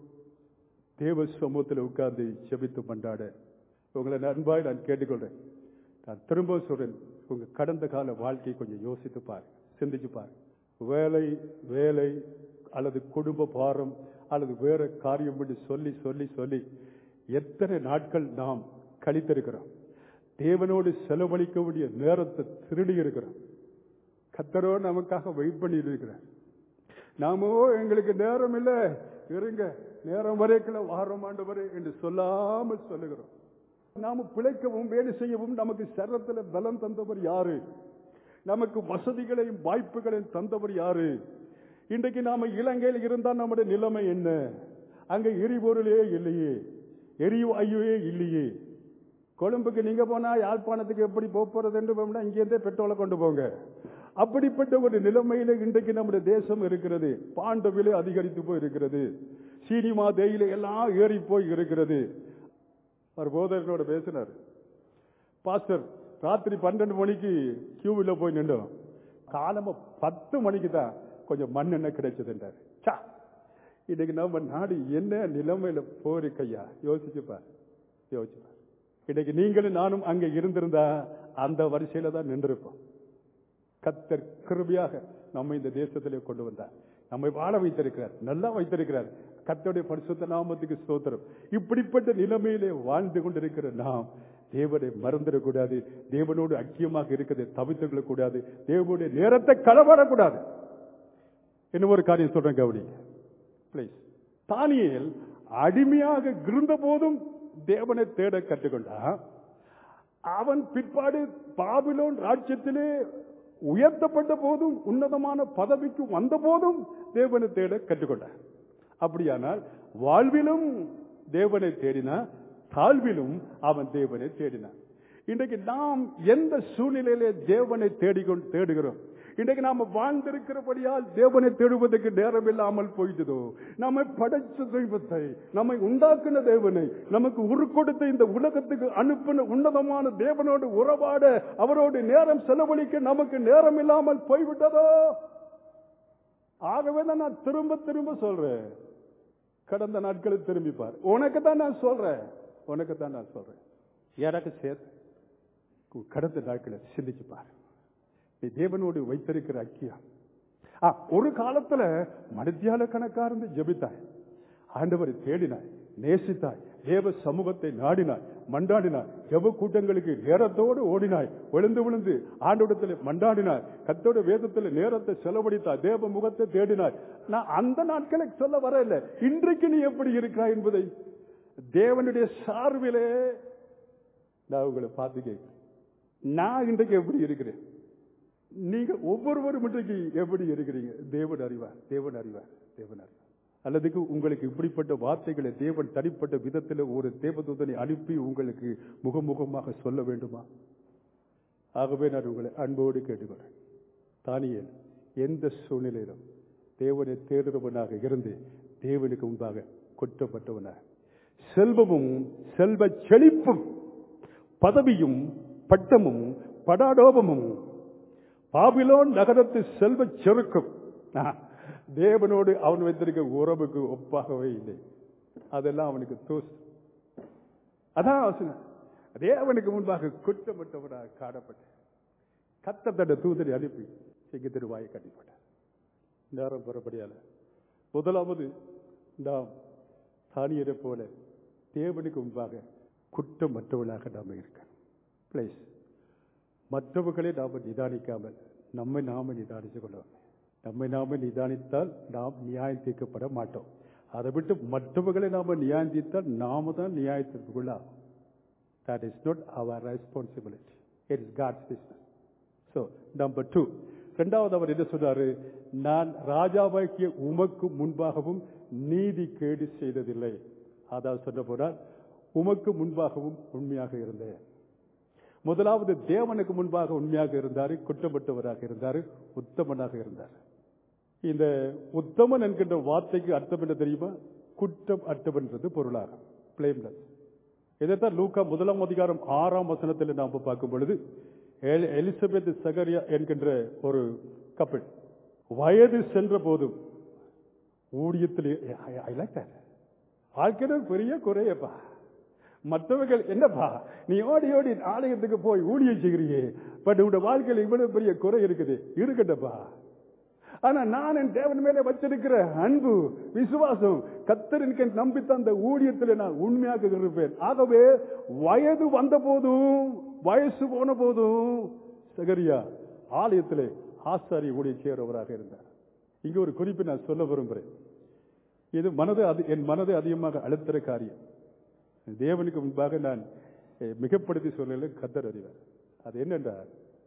தேவ சமூகத்தில் உட்கார்ந்து செபித்து பண்டாட உங்களை நண்பாய் நான் கேட்டுக்கொள்றேன் நான் திரும்ப சொல்றேன் உங்க கடந்த கால வாழ்க்கையை கொஞ்சம் யோசித்து பாரு சிந்திச்சு பாரு வேலை வேலை அல்லது குடும்ப பாரம் அல்லது வேற காரியம் என்று சொல்லி சொல்லி சொல்லி எத்தனை நாட்கள் நாம் கழித்திருக்கிறோம் தேவனோடு செலவழிக்க வேண்டிய நேரத்தை திருடி இருக்கிறோம் கத்தரோ நமக்காக வெயிட் பண்ணி இருக்கிறார் நாமோ எங்களுக்கு நேரம் இல்லை இருங்க நேரம் வரைக்குள்ள வாரம் ஆண்டவரே என்று சொல்லாமல் சொல்லுகிறோம் நாம பிழைக்கவும் வேலை செய்யவும் நமக்கு சரத்துல பலம் தந்தவர் யாரு நமக்கு வசதிகளையும் வாய்ப்புகளையும் தந்தவர் யாரு இன்றைக்கு நாம இலங்கையில் இருந்தால் நம்முடைய நிலைமை என்ன அங்க எரிபொருளே இல்லையே எரிவாயுவே இல்லையே கொழும்புக்கு நீங்க போனா யாழ்ப்பாணத்துக்கு எப்படி போறது என்று போனா இங்கேருந்தே பெட்ரோலை கொண்டு போங்க அப்படிப்பட்ட ஒரு நிலைமையில இன்றைக்கு நம்முடைய தேசம் இருக்கிறது பாண்ட விலை அதிகரித்து போய் இருக்கிறது சீனிமா தேயிலை எல்லாம் ஏறி போய் இருக்கிறது அவர் போதர்களோட பேசினார் பாஸ்டர் ராத்திரி பன்னெண்டு மணிக்கு கியூவில் போய் நின்றோம் காலமா பத்து மணிக்கு தான் கொஞ்சம் மண்ணெண்ணெய் கிடைச்சதுன்றார் சா இன்னைக்கு நம்ம நாடு என்ன நிலைமையில போயிருக்கையா யோசிச்சுப்பார் யோசிச்சுப்பார் இன்னைக்கு நீங்களும் நானும் அங்க இருந்திருந்தா அந்த வரிசையில தான் நின்றிருப்போம் கத்தர் கிருபியாக நம்ம இந்த தேசத்திலே கொண்டு வந்தார் நம்மை வாழ வைத்திருக்கிறார் நல்லா வைத்திருக்கிறார் கத்தருடைய பரிசுத்த நாமத்துக்கு ஸ்தோத்திரம் இப்படிப்பட்ட நிலைமையிலே வாழ்ந்து கொண்டிருக்கிற நாம் தேவனை மறந்துடக்கூடாது தேவனோடு ஐக்கியமாக இருக்கிறதை தவித்துக் கூடாது தேவனுடைய நேரத்தை களவாடக்கூடாது இன்னும் ஒரு காரியம் சொல்றேன் கவுனி பிளீஸ் தானியேல் அடிமையாக இருந்த போதும் தேவனை தேட கற்றுக்கொண்டான் அவன் பிற்பாடு பாபிலோன் ராஜ்யத்திலே உயர்த்தப்பட்ட போதும் உன்னதமான பதவிக்கு வந்த போதும் தேவனை தேட கற்றுக்கொண்டார் அப்படியானால் வாழ்விலும் தேவனை தேடினார் தாழ்விலும் அவன் தேவனை தேடினான் இன்றைக்கு நாம் எந்த சூழ்நிலையிலே தேவனை தேடிக்கொண்டு தேடுகிறோம் இன்றைக்கு நாம வாழ்ந்திருக்கிறபடியால் தேவனை தேடுவதற்கு நேரம் இல்லாமல் போயிட்டதோ நம்மை படைச்ச தெய்வத்தை நம்மை உண்டாக்குன தேவனை நமக்கு உரு கொடுத்த இந்த உலகத்துக்கு அனுப்பின உன்னதமான தேவனோடு உறவாட அவரோடு நேரம் செலவழிக்க நமக்கு நேரம் இல்லாமல் போய்விட்டதோ ஆகவே தான் நான் திரும்ப திரும்ப சொல்றேன் கடந்த நாட்களை திரும்பி பார் உனக்கு தான் நான் சொல்றேன் உனக்கு தான் நான் சொல்றேன் எனக்கு சேர்த்து கடந்த நாட்களை சிந்திச்சு பாரு நீ தேவனோடு வைத்திருக்கிற ஐக்கியம் ஆ, ஒரு காலத்துல மனித்தியால கணக்கா இருந்து ஜெபித்தாய் ஆண்டவரை தேடினாய் நேசித்தாய் தேவ சமூகத்தை நாடினாய் மண்டாடினாய் ஜெப கூட்டங்களுக்கு நேரத்தோடு ஓடினாய் விழுந்து விழுந்து ஆண்டோடத்தில் மண்டாடினாய் கத்தோட வேதத்தில் நேரத்தை செலவழித்தாய் தேவ முகத்தை தேடினாய் நான் அந்த நாட்களை சொல்ல வரல இன்றைக்கு நீ எப்படி இருக்கிறாய் என்பதை தேவனுடைய சார்பிலே நான் உங்களை பார்த்து கேட்கிறேன் நான் இன்றைக்கு எப்படி இருக்கிறேன் நீங்க ஒவ்வொருவரும் இன்றைக்கு எப்படி இருக்கிறீங்க தேவன் அறிவார் தேவன் அறிவார் தேவன் அறிவார் அல்லதுக்கு உங்களுக்கு இப்படிப்பட்ட வார்த்தைகளை தேவன் தனிப்பட்ட விதத்தில் ஒரு தேவதூதனை அனுப்பி உங்களுக்கு முகமுகமாக சொல்ல வேண்டுமா ஆகவே நான் உங்களை அன்போடு கேட்டுக்கிறேன் தானியல் எந்த சூழ்நிலையிலும் தேவனை தேடுறவனாக இருந்து தேவனுக்கு முன்பாக குற்றப்பட்டவனாக செல்வமும் செல்வ செழிப்பும் பதவியும் பட்டமும் படாடோபமும் பாபிலோன் நகரத்து செல்வ செருக்கும் ஆ, தேவனோடு அவன் வைத்திருக்க உறவுக்கு ஒப்பாகவே இல்லை அதெல்லாம் அவனுக்கு தோசு அதான் அவசரம் தேவனுக்கு முன்பாக குற்றப்பட்டவராக காணப்பட்ட கத்த தட தூதரை அனுப்பி சிங்க திருவாயை கட்டிப்பட்டார் நேரம் பெறப்படியால முதலாவது நாம் தானியரை போல தேவனுக்கு முன்பாக குற்றமற்றவனாக நாம் இருக்கணும் பிளேஸ் மற்றவர்களை நாம் நிதானிக்காமல் நம்மை நாம நிதானித்துக் கொள்ளணும் நம்மை நாம நிதானித்தால் நாம் நியாயம் தீர்க்கப்பட மாட்டோம் அதை விட்டு மற்றவர்களை நாம நியாயம் தீர்த்தால் நாம தான் நியாயத்திற்குள்ள ஆகும் that is not our responsibility it is God's business so number two ரெண்டாவது அவர் என்ன சொன்னாரு நான் ராஜாவாக்கிய உமக்கு முன்பாகவும் நீதி கேடு செய்ததில்லை அதாவது சொல்ல போனால் உமக்கு முன்பாகவும் உண்மையாக இருந்தேன் முதலாவது தேவனுக்கு முன்பாக உண்மையாக இருந்தார் குற்றப்பட்டவராக இருந்தார் உத்தமனாக இருந்தார் இந்த உத்தமன் என்கின்ற வார்த்தைக்கு அர்த்தம் என்ன தெரியுமா குற்றம் அற்றவன்றது பொருளாகும் பிளேம்லெஸ் இதைத்தான் லூக்கா முதலாம் அதிகாரம் ஆறாம் வசனத்தில் நாம் பார்க்கும் பொழுது எல்- எலிசபெத் சகரியா என்கின்ற ஒரு கப்பல் வயது சென்ற போதும் ஊழியத்தில் ஐ லைக் தட் வாழ்க்கையில பெரிய குறையப்பா மற்றவர்கள் என்னப்பா நீ ஓடி ஓடி ஆலயத்துக்கு போய் ஊழியம் செய்கிறியே பட் உன்னோட வாழ்க்கையில் இவ்வளவு பெரிய குறை இருக்குது இருக்கட்டப்பா ஆனா நான் என் தேவன் மேல வச்சிருக்கிற அன்பு விசுவாசம் கத்தரின் நம்பி தந்த ஊழியத்தில் நான் உண்மையாக இருப்பேன் ஆகவே வயது வந்த போதும் வயசு போன போதும் சகரியா ஆலயத்திலே ஆசாரி ஊழியம் செய்கிறவராக இருந்தார் இங்க ஒரு குறிப்பு நான் சொல்ல விரும்புகிறேன் இது மனதை அது என் மனதை அதிகமாக அழுத்துற காரியம் தேவனுக்கு முன்பாக நான் அஹ், மிகப்படுத்தி சொல்லல கத்தர் அறிவார் அது என்னென்றால்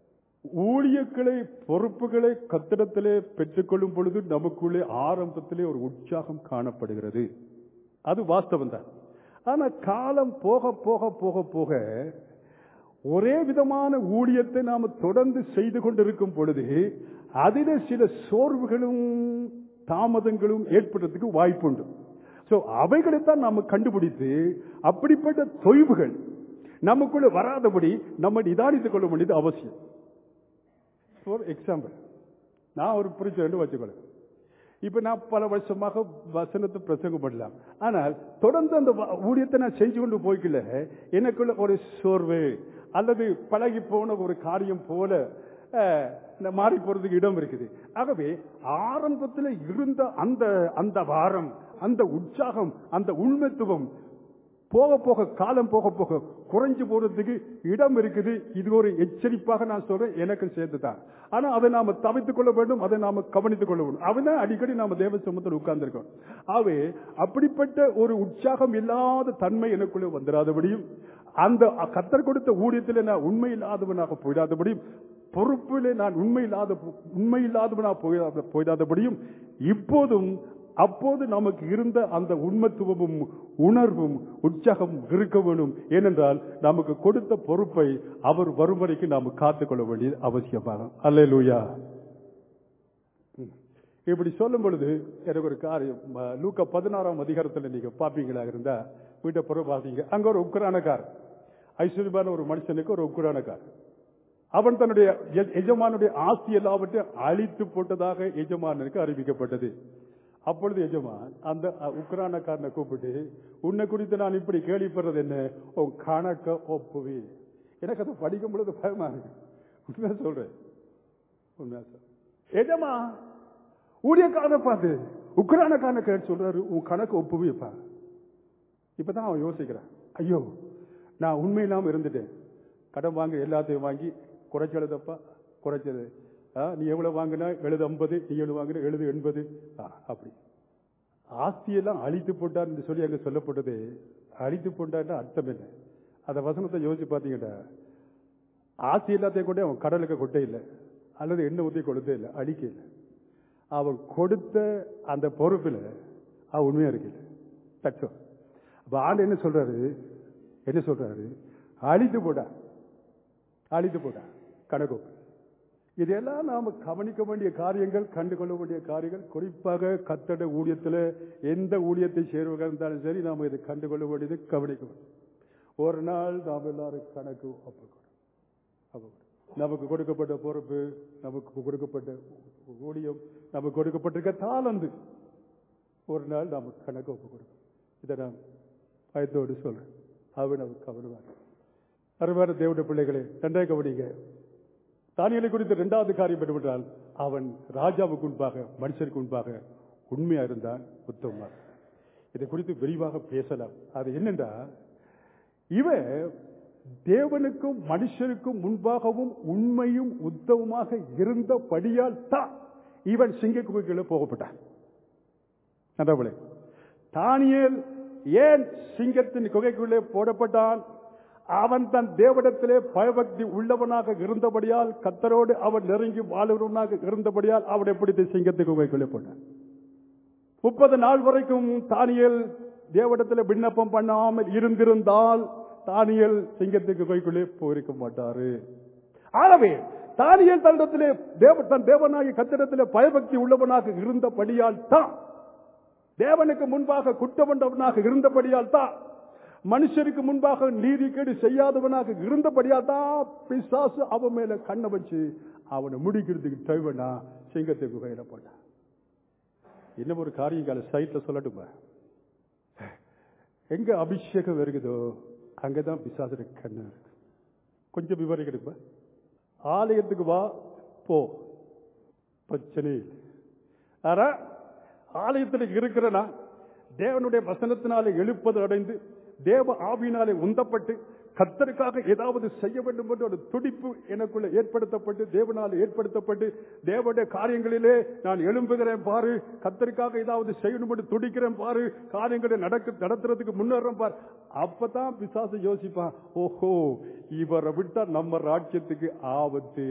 ஊழியர்களை பொறுப்புகளை கத்திடத்திலே பெற்றுக்கொள்ளும் பொழுது நமக்குள்ளே ஆரம்பத்திலே ஒரு உற்சாகம் காணப்படுகிறது அது வாஸ்தவம் தான் ஆனா காலம் போக போக போக போக ஒரே விதமான ஊழியத்தை நாம தொடர்ந்து செய்து கொண்டிருக்கும் பொழுது அதிலே சில சோர்வுகளும் தாமதங்களும் ஏற்படுறதுக்கு வாய்ப்புண்டு சோ அவைகளைத்தான் நாம கண்டுபிடித்து அப்படிப்பட்ட தொய்வுகள் நமக்குள்ள வராதபடி நம்ம நிதானித்துக் கொள்ள வேண்டியது அவசியம் ஃபார் எக்ஸாம்பிள் நான் ஒரு புரிச்சு வச்சுக்கொள்ள இப்ப நான் பல வருஷமாக வசனத்தை பிரசங்கம் பண்ணலாம் ஆனால் தொடர்ந்து அந்த வ- ஊழியத்தை நான் செஞ்சு கொண்டு போய்க்கல எனக்குள்ள ஒரு சோர்வு அல்லது பழகி போன ஒரு காரியம் போல அஹ், நான் மாறி போறதுக்கு இடம் இருக்குது ஆகவே ஆரம்பத்தில் இருந்த அந்த அந்த வாரம் அந்த உற்சாகம் அந்த உண்மைத்துவம் போக போக காலம் போக போக குறைஞ்சு போறதுக்கு இடம் இருக்குது இது ஒரு எச்சரிப்பாக நான் சொல்றேன் எனக்கு சேர்த்து தான் ஆனா அதை நாம தவித்துக் கொள்ள வேண்டும் அதை நாம கவனித்துக் கொள்ள வேண்டும் அவன் அடிக்கடி நாம தேவ சமூகத்தில் உட்கார்ந்திருக்கோம் ஆகவே அப்படிப்பட்ட ஒரு உற்சாகம் இல்லாத தன்மை எனக்குள்ளே வந்துடாதபடியும் அந்த கத்தர் கொடுத்த ஊழியத்தில் நான் உண்மை இல்லாதவனாக போயிடாதபடியும் பொறுப்பிலே நான் உண்மை இல்லாத உண்மை இல்லாதவனாக போயிடாத போயிடாதபடியும் இப்போதும் அப்போது நமக்கு இருந்த அந்த உண்மத்துவமும் உணர்வும் உற்சாகம் இருக்க வேண்டும் ஏனென்றால் நமக்கு கொடுத்த பொறுப்பை அவர் வரும் வரைக்கும் நாம் காத்துக்கொள்ள வேண்டியது அவசியமாகும் அல்லேலூயா ம். இப்படி சொல்லும் பொழுது எனக்கு ஒரு காரியம் ம, லூக்கா பதினாறாம் அதிகாரத்தில் நீங்க பாப்பீங்களா இருந்தா வீட்டை புறம் பார்த்தீங்க அங்க ஒரு உக்ரானக்கார் ஐஸ்வர்யமான ஒரு மனுஷனுக்கு ஒரு உக்ரானக்கார் அவன் தன்னுடைய எ- எஜமானுடைய ஆஸ்தி எல்லாவற்றையும் அழித்து போட்டதாக எஜமானனுக்கு அறிவிக்கப்பட்டது அப்பொழுது எஜமான் அந்த அ, உக்ரானக்காரனை கூப்பிட்டு உன்னை குறித்து நான் இப்படி கேள்விப்படுறது என்ன உன் கணக்க ஒப்புவி எனக்கு அதை படிக்கும் பொழுது பயமா இருக்கு உண்மையா சொல்றேன் உண்மையா சொல்றேன் எஜமா ஊழியக்காரனை பார்த்து உக்ரானக்காரனை கேட்டு சொல்றாரு உன் கணக்கு ஒப்புவிப்பா இப்பதான் அவன் யோசிக்கிறான் ஐயோ நான் உண்மை இல்லாம இருந்துட்டேன் கடன் வாங்க எல்லாத்தையும் வாங்கி குறைச்சு எழுதப்பா குறைச்சது ஆ, நீ எவ்வளவு வாங்கினா எழுது ஐம்பது நீ எவ்வளவு வாங்கின எழுது எண்பது ஆ, அப்படி ஆஸ்தியெல்லாம் அழித்து போட்டார் என்று சொல்லி அங்க சொல்லப்பட்டது அழித்து போட்டார்னா அர்த்தம் என்ன அந்த வசனத்தை யோசிச்சு பார்த்தீங்கன்னா ஆஸ்தி எல்லாத்தையும் கொண்டே அவன் கடலுக்கு கொட்டே இல்லை அல்லது எண்ணெய் ஊற்றி கொடுத்தே இல்லை அழிக்க இல்லை அவன் கொடுத்த அந்த பொறுப்பில் அவன் உண்மையா இருக்கல தச்சோ அப்ப ஆண்டு என்ன சொல்றாரு என்ன சொல்றாரு அழித்து போடா அழித்து போடா கணக்கு இதெல்லாம் நாம கவனிக்க வேண்டிய காரியங்கள் கண்டு கொள்ள வேண்டிய காரியங்கள் குறிப்பாக கத்தட ஊழியத்தில் எந்த ஊழியத்தை சேர்வதாக இருந்தாலும் சரி நாம இதை கண்டு கொள்ள வேண்டியது கவனிக்க வேண்டும் ஒரு நாள் நாம் எல்லாரும் கணக்கு ஒப்புக்கணும் ஒப்புக்கணும். நமக்கு கொடுக்கப்பட்ட பொறுப்பு நமக்கு கொடுக்கப்பட்ட ஊழியம் நமக்கு கொடுக்கப்பட்டிருக்க தாளந்து ஒரு நாள் நாம கணக்கு ஒப்பு கொடுக்கணும் இதை நான் பயத்தோடு சொல்றேன் அவன் நமக்கு கவனமாக அருமையான தேவனுடைய பிள்ளைகளே நன்றாக கவனிங்க தானியலை குறித்த இரண்டாவது காரியம் என்னவென்றால் அவன் ராஜாவுக்கு முன்பாக மனுஷருக்கு முன்பாக உண்மையா இருந்தான் உத்தமமாக இதை குறித்து விரிவாக பேசலாம் அது என்னென்றா இவன் தேவனுக்கும் மனுஷருக்கும் முன்பாகவும் உண்மையும் உத்தமமாக இருந்தபடியால் தான் இவன் சிங்க குகைக்குள்ளே போகப்பட்டான் நன்றவளே தானியேல் ஏன் சிங்கத்தின் குகைக்குள்ளே போடப்பட்டான் அவன் தன் தேவனிடத்திலே பயபக்தி உள்ளவனாக இருந்தபடியால் கத்தரோடு அவன் நெருங்கி வாழ்வனாக இருந்தபடியால் அவன் எப்படி சிங்கத்துக்கு குகைக்குள்ளே போட்டான் முப்பது நாள் வரைக்கும் தானியல் தேவனிடத்தில் விண்ணப்பம் பண்ணாமல் இருந்திருந்தால் தானியல் சிங்கத்துக்கு குகைக்குள்ளே போயிருக்க மாட்டாரு ஆகவே தானியல் தன்னிடத்திலே தேவ தன் தேவனாகி கத்திடத்திலே பயபக்தி உள்ளவனாக இருந்தபடியால் தான் தேவனுக்கு முன்பாக குற்றவண்டவனாக இருந்தபடியால் தான் மனுஷருக்கு முன்பாக நீதிக்கேடு செய்யாதவனாக இருந்தபடியால் தான் பிசாசு அவன் மேல கண்ணை வச்சு அவனை முடிக்கிறதுக்கு ட்ரை பண்ணா சிங்கத்தை குகையில போட்டான் இன்னும் ஒரு காரியங்கால சைட்ல சொல்லட்டுமா எங்க அபிஷேகம் வருகுதோ அங்கதான் பிசாசுடைய கண்ணு இருக்கு கொஞ்சம் விவரிக்கணுமா ஆலயத்துக்கு வா போ பிரச்சனை இல்லை ஆனா ஆலயத்தில் இருக்கிறனா தேவனுடைய வசனத்தினாலே எழுப்பது அடைந்து தேவ ஆவியினாலே உந்தப்பட்டு கத்தருக்காக ஏதாவது செய்ய வேண்டும் என்ற ஒரு துடிப்பு எனக்குள்ள ஏற்படுத்தப்பட்டு தேவனால் ஏற்படுத்தப்பட்டு தேவனுடைய காரியங்களிலே நான் எழும்புகிறேன் பாரு கத்தருக்காக ஏதாவது செய்யணும் என்று துடிக்கிறேன் பாரு காரியங்களை நடக்க நடத்துறதுக்கு முன்னேறேன் பாரு அப்பதான் பிசாசு யோசிப்பான் ஓஹோ இவரை விட்டா நம்ம ராஜ்யத்துக்கு ஆபத்து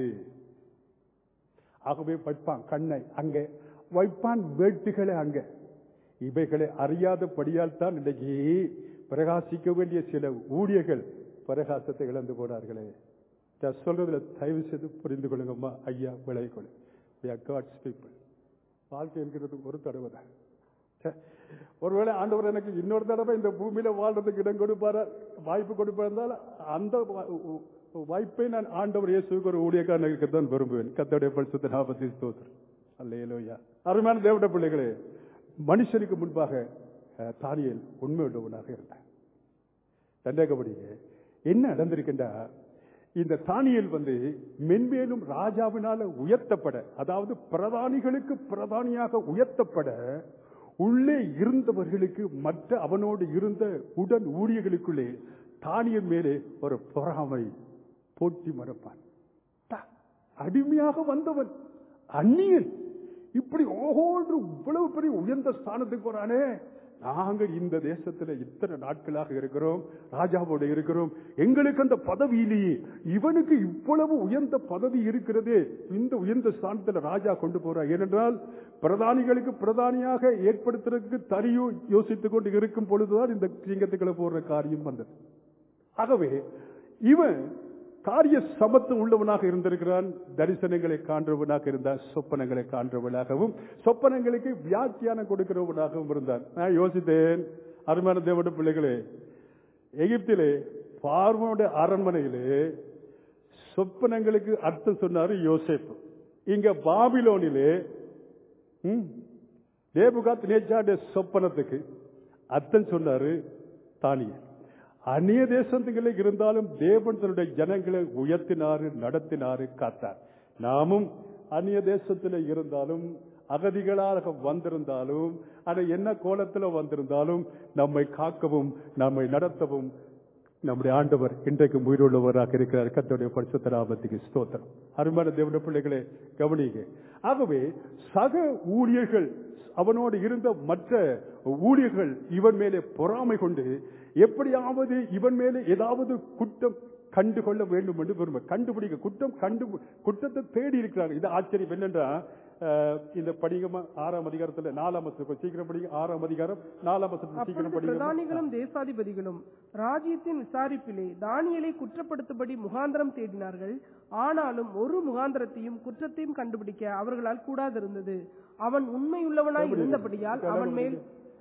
ஆகவே வைப்பான் கண்ணை அங்கே வைப்பான் வேட்டுகளை அங்க இவைகளை அறியாதபடியால் தான் இன்னைக்கு பிரகாசிக்க வேண்டிய சில ஊழியர்கள் பிரகாசத்தை இழந்து போனார்களே நான் சொல்றதுல தயவு செய்து புரிந்து கொள்ளுங்கம்மா ஐயா விளைய கொள்ளு காட்ஸ் பீப்புள் வாழ்க்கை என்கிறது ஒரு தடவை தான் ச்சே, ஒருவேளை ஆண்டவர் எனக்கு இன்னொரு தடவை இந்த பூமியில வாழ்றதுக்கு இடம் கொடுப்பாரா வாய்ப்பு கொடுப்பாருந்தால் அந்த வா- உ- உ- வாய்ப்பை நான் ஆண்டவர் இயேசுக்கு ஒரு ஊழியக்காரன் இருக்கத்தான் விரும்புவேன் கத்தோடைய பரிசுத்த நாற்பத்தி ஸ்தோத்திரம் அல்லேலூயா அருமையான தேவட பிள்ளைகளே மனுஷனுக்கு முன்பாக அஹ், தானியேல் உண்மையுள்ளவனாக இருந்தான் தண்டகபடிங்க என்ன நடந்திருக்கின்றா இந்த தானியல் வந்து மென்மேலும் ராஜாவினால உயர்த்தப்பட அதாவது பிரதானிகளுக்கு பிரதானியாக உயர்த்தப்பட உள்ளே இருந்தவர்களுக்கு மற்ற அவனோடு இருந்த உடன் ஊழியர்களுக்குள்ளே தானியல் மேலே ஒரு பொறாமை போட்டி மறப்பான் தா- அடிமையாக வந்தவன் அந்நியன் இப்படி ஓஹோன்று இவ்வளவு பெரிய உயர்ந்த ஸ்தானத்துக்கு போறானே நாங்கள் இந்த தேசத்துல இத்தனை நாட்களாக இருக்கிறோம் ராஜாவோட இருக்கிறோம் எங்களுக்கு அந்த பதவியிலேயே இவனுக்கு இவ்வளவு உயர்ந்த பதவி இருக்கிறதே இந்த உயர்ந்த ஸ்தானத்துல ராஜா கொண்டு போறார் ஏனென்றால் பிரதானிகளுக்கு பிரதானியாக ஏற்படுத்துறதுக்கு தனியும் யோசித்துக் கொண்டு இருக்கும் பொழுதுதான் இந்த சிங்கத்துக்களை போடுற காரியம் வந்தது ஆகவே இவன் காரிய சமத்துவம் உள்ளவனாக இருந்திருக்கிறான் தரிசனங்களை காண்றவனாக இருந்தான் சொப்பனங்களை காண்றவனாகவும் சொப்பனங்களுக்கு வியாக்கியானம் கொடுக்கிறவனாகவும் இருந்தான் நான் யோசித்தேன் அருமையான தேவட பிள்ளைகளே எகிப்திலே பார்வனுடைய அரண்மனையிலே சொப்பனங்களுக்கு அர்த்தம் சொன்னாரு யோசேப்பு இங்க பாபிலோனிலே ம், நேபுகாத் நேச்சாடைய சொப்பனத்துக்கு அர்த்தம் சொன்னாரு தானியல் அந்நிய தேசத்துகளே இருந்தாலும் தேவன் தன்னுடைய ஜனங்களை உயர்த்தினாரு நடத்தினாரு காத்தார் நாமும் அந்நிய தேசத்தில் இருந்தாலும் அகதிகளாக வந்திருந்தாலும் அது என்ன கோலத்துல வந்திருந்தாலும் நம்மை காக்கவும் நம்மை நடத்தவும் நம்முடைய ஆண்டவர் இன்றைக்கு உயிருள்ளவராக இருக்கிறார் கர்த்தருடைய பரிசுத்த நாமத்துக்கு ஸ்தோத்திரம் அருமையான தேவனுடைய பிள்ளைகளே கவனிங்க ஆகவே சக ஊழியர்கள் அவனோடு இருந்த மற்ற ஊழியர்கள் இவன் மேலே பொறாமை கொண்டு எப்படியாவது இவன் மேலே ஏதாவது குற்றம் கண்டு கொள்ள வேண்டும் என்று விரும்ப கண்டுபிடிக்க குற்றம் கண்டு குற்றத்தை தேடி இருக்கிறாங்க இது ஆச்சரியம் என்னென்றா அஹ், இந்த படிகமா ஆறாம் அதிகாரத்துல நாலாம் வசனம் சீக்கிரம் படிங்க ஆறாம் அதிகாரம் நாலாம் வசனம் சீக்கிரம் அப்பொழுது படிங்க பிரதானிகளும் தேசாதிபதிகளும் ராஜ்யத்தின் விசாரிப்பிலே தானியேலை குற்றப்படுத்தும்படி முகாந்திரம் தேடினார்கள் ஆனாலும் ஒரு முகாந்திரத்தையும் குற்றத்தையும் கண்டுபிடிக்க அவர்களால் கூடாதிருந்தது அவன் உண்மையுள்ளவனாய் இருந்தபடியால் அவன் மேல்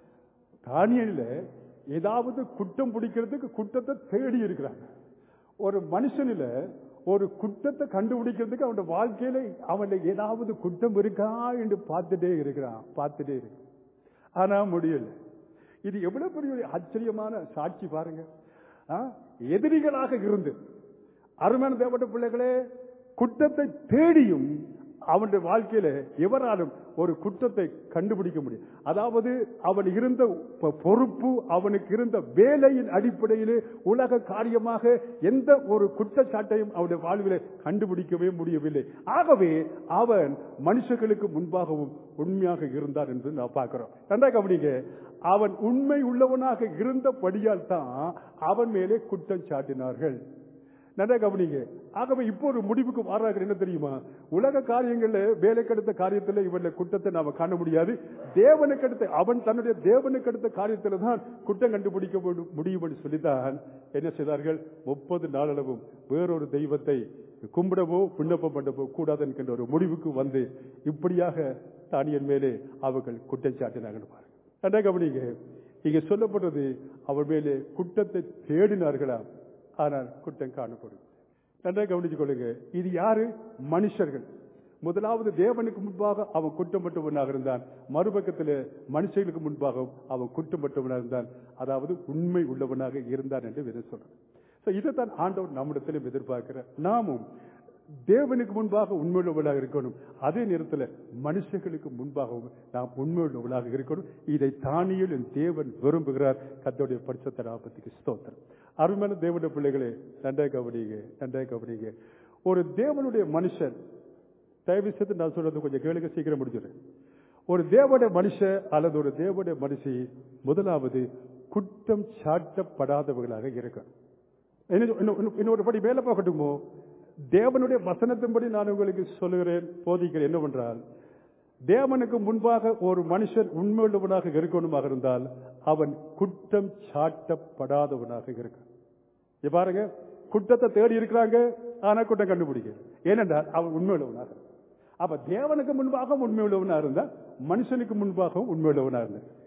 தானியல்ல ஏதாவது குற்றம் பிடிக்கிறதுக்கு குற்றத்தை தேடி இருக்கிறாங்க ஒரு மனுஷனில ஒரு குற்றத்தை கண்டுபிடிக்கிறதுக்கு அவனோட வாழ்க்கையில அவன்ல ஏதாவது குற்றம் இருக்கா என்று பார்த்துட்டே இருக்கிறான் பார்த்துட்டே இருக்கு ஆனா முடியல இது எவ்வளவு பெரிய ஒரு ஆச்சரியமான சாட்சி பாருங்க ஆ? எதிரிகளாக இருந்து அருமையான தேவட்ட பிள்ளைகளே குற்றத்தை தேடியும் அவனுடைய வாழ்க்கையில எவராலும் ஒரு குற்றத்தை கண்டுபிடிக்க முடியும் அதாவது அவன் இருந்த பொ- பொறுப்பு அவனுக்கு இருந்த வேலையின் அடிப்படையிலே உலக காரியமாக எந்த ஒரு குற்றச்சாட்டையும் அவனுடைய வாழ்விலே கண்டுபிடிக்கவே முடியவில்லை ஆகவே அவன் மனுஷர்களுக்கு முன்பாகவும் உண்மையாக இருந்தான் என்று நான் பார்க்கிறோம் நன்றா கவனிங்க அவன் உண்மை உள்ளவனாக இருந்தபடியால் தான் அவன் மேலே குற்றம் சாட்டினார்கள் நல்லா கவனிங்க ஆகவே இப்போ ஒரு முடிவுக்கு மாறாக என்ன தெரியுமா உலக காரியங்கள்ல வேலைக்கு அடுத்த காரியத்துல இவன்ல குற்றத்தை நாம காண முடியாது தேவனுக்கு அடுத்த அவன் தன்னுடைய தேவனுக்கு அடுத்த காரியத்துல தான் குற்றம் கண்டுபிடிக்க முடியும் முடியும் என்று சொல்லித்தான் என்ன செய்தார்கள் முப்பது நாளளவும் வேறொரு தெய்வத்தை கும்பிடவோ விண்ணப்பம் பண்ணவோ கூடாது என்கின்ற ஒரு முடிவுக்கு வந்து இப்படியாக தானியன் மேலே அவர்கள் குற்றம் சாட்டினார்கள் பாருங்க நல்லா கவனிங்க இங்க சொல்லப்படுறது அவள் மேலே குற்றத்தை தேடினார்களாம் ஆனால் குற்றம் காணப்படும் நன்றாக கவனித்துக் கொள்ளுங்க இது யாரு மனுஷர்கள் முதலாவது தேவனுக்கு முன்பாக அவன் குற்றமற்றவனாக இருந்தான் மறுபக்கத்தில் மனுஷர்களுக்கு முன்பாக அவன் குற்றமற்றவனாக இருந்தான் அதாவது உண்மை உள்ளவனாக இருந்தான் என்று வேறு சொல்றான் So இதைத்தான் ஆண்டவர் நம்மிடத்திலும் எதிர்பார்க்கிறார் நாமும் தேவனுக்கு முன்பாக உண்மையுள்ளவளாக இருக்கணும் அதே நேரத்தில் மனுஷர்களுக்கு முன்பாகவும் நாம் உண்மையுள்ளவளாக இருக்கணும் இதை தானியில் என் தேவன் விரும்புகிறார் கத்தோடைய பரிசுத்த நாற்பத்துக்கு ஸ்தோத்திரம் அருமையான தேவனுடைய பிள்ளைகளே நன்றாக கவனிங்க நன்றாக கவனிங்க ஒரு தேவனுடைய மனுஷன் தயவு செய்து நான் சொல்றது கொஞ்சம் கேளுங்க சீக்கிரம் முடிஞ்சிடும் ஒரு தேவனுடைய மனுஷன் அல்லது ஒரு தேவனுடைய மனுஷி முதலாவது குற்றம் சாட்டப்படாதவர்களாக இருக்கணும் இன்னும் இன்னும் இன்னும் இன்னொரு படி மேல போகட்டுமோ தேவனுடைய வசனத்தின்படி நான் உங்களுக்கு சொல்லுகிறேன் போதிக்கிறேன் என்னவென்றால் தேவனுக்கு முன்பாக ஒரு மனுஷன் உண்மையுள்ளவனாக இருக்கணுமாக இருந்தால் அவன் குற்றம் சாட்டப்படாதவனாக இருக்க இங்க பாருங்க குற்றத்தை தேடி இருக்கிறாங்க ஆனா குற்றம் கண்டுபிடிக்க ஏனென்றால் அவன் உண்மையுள்ளவனாக இருந்தான். அப்ப தேவனுக்கு முன்பாக உண்மையுள்ளவனா இருந்தா மனுஷனுக்கு முன்பாகவும் உண்மையுள்ளவனா இருந்தா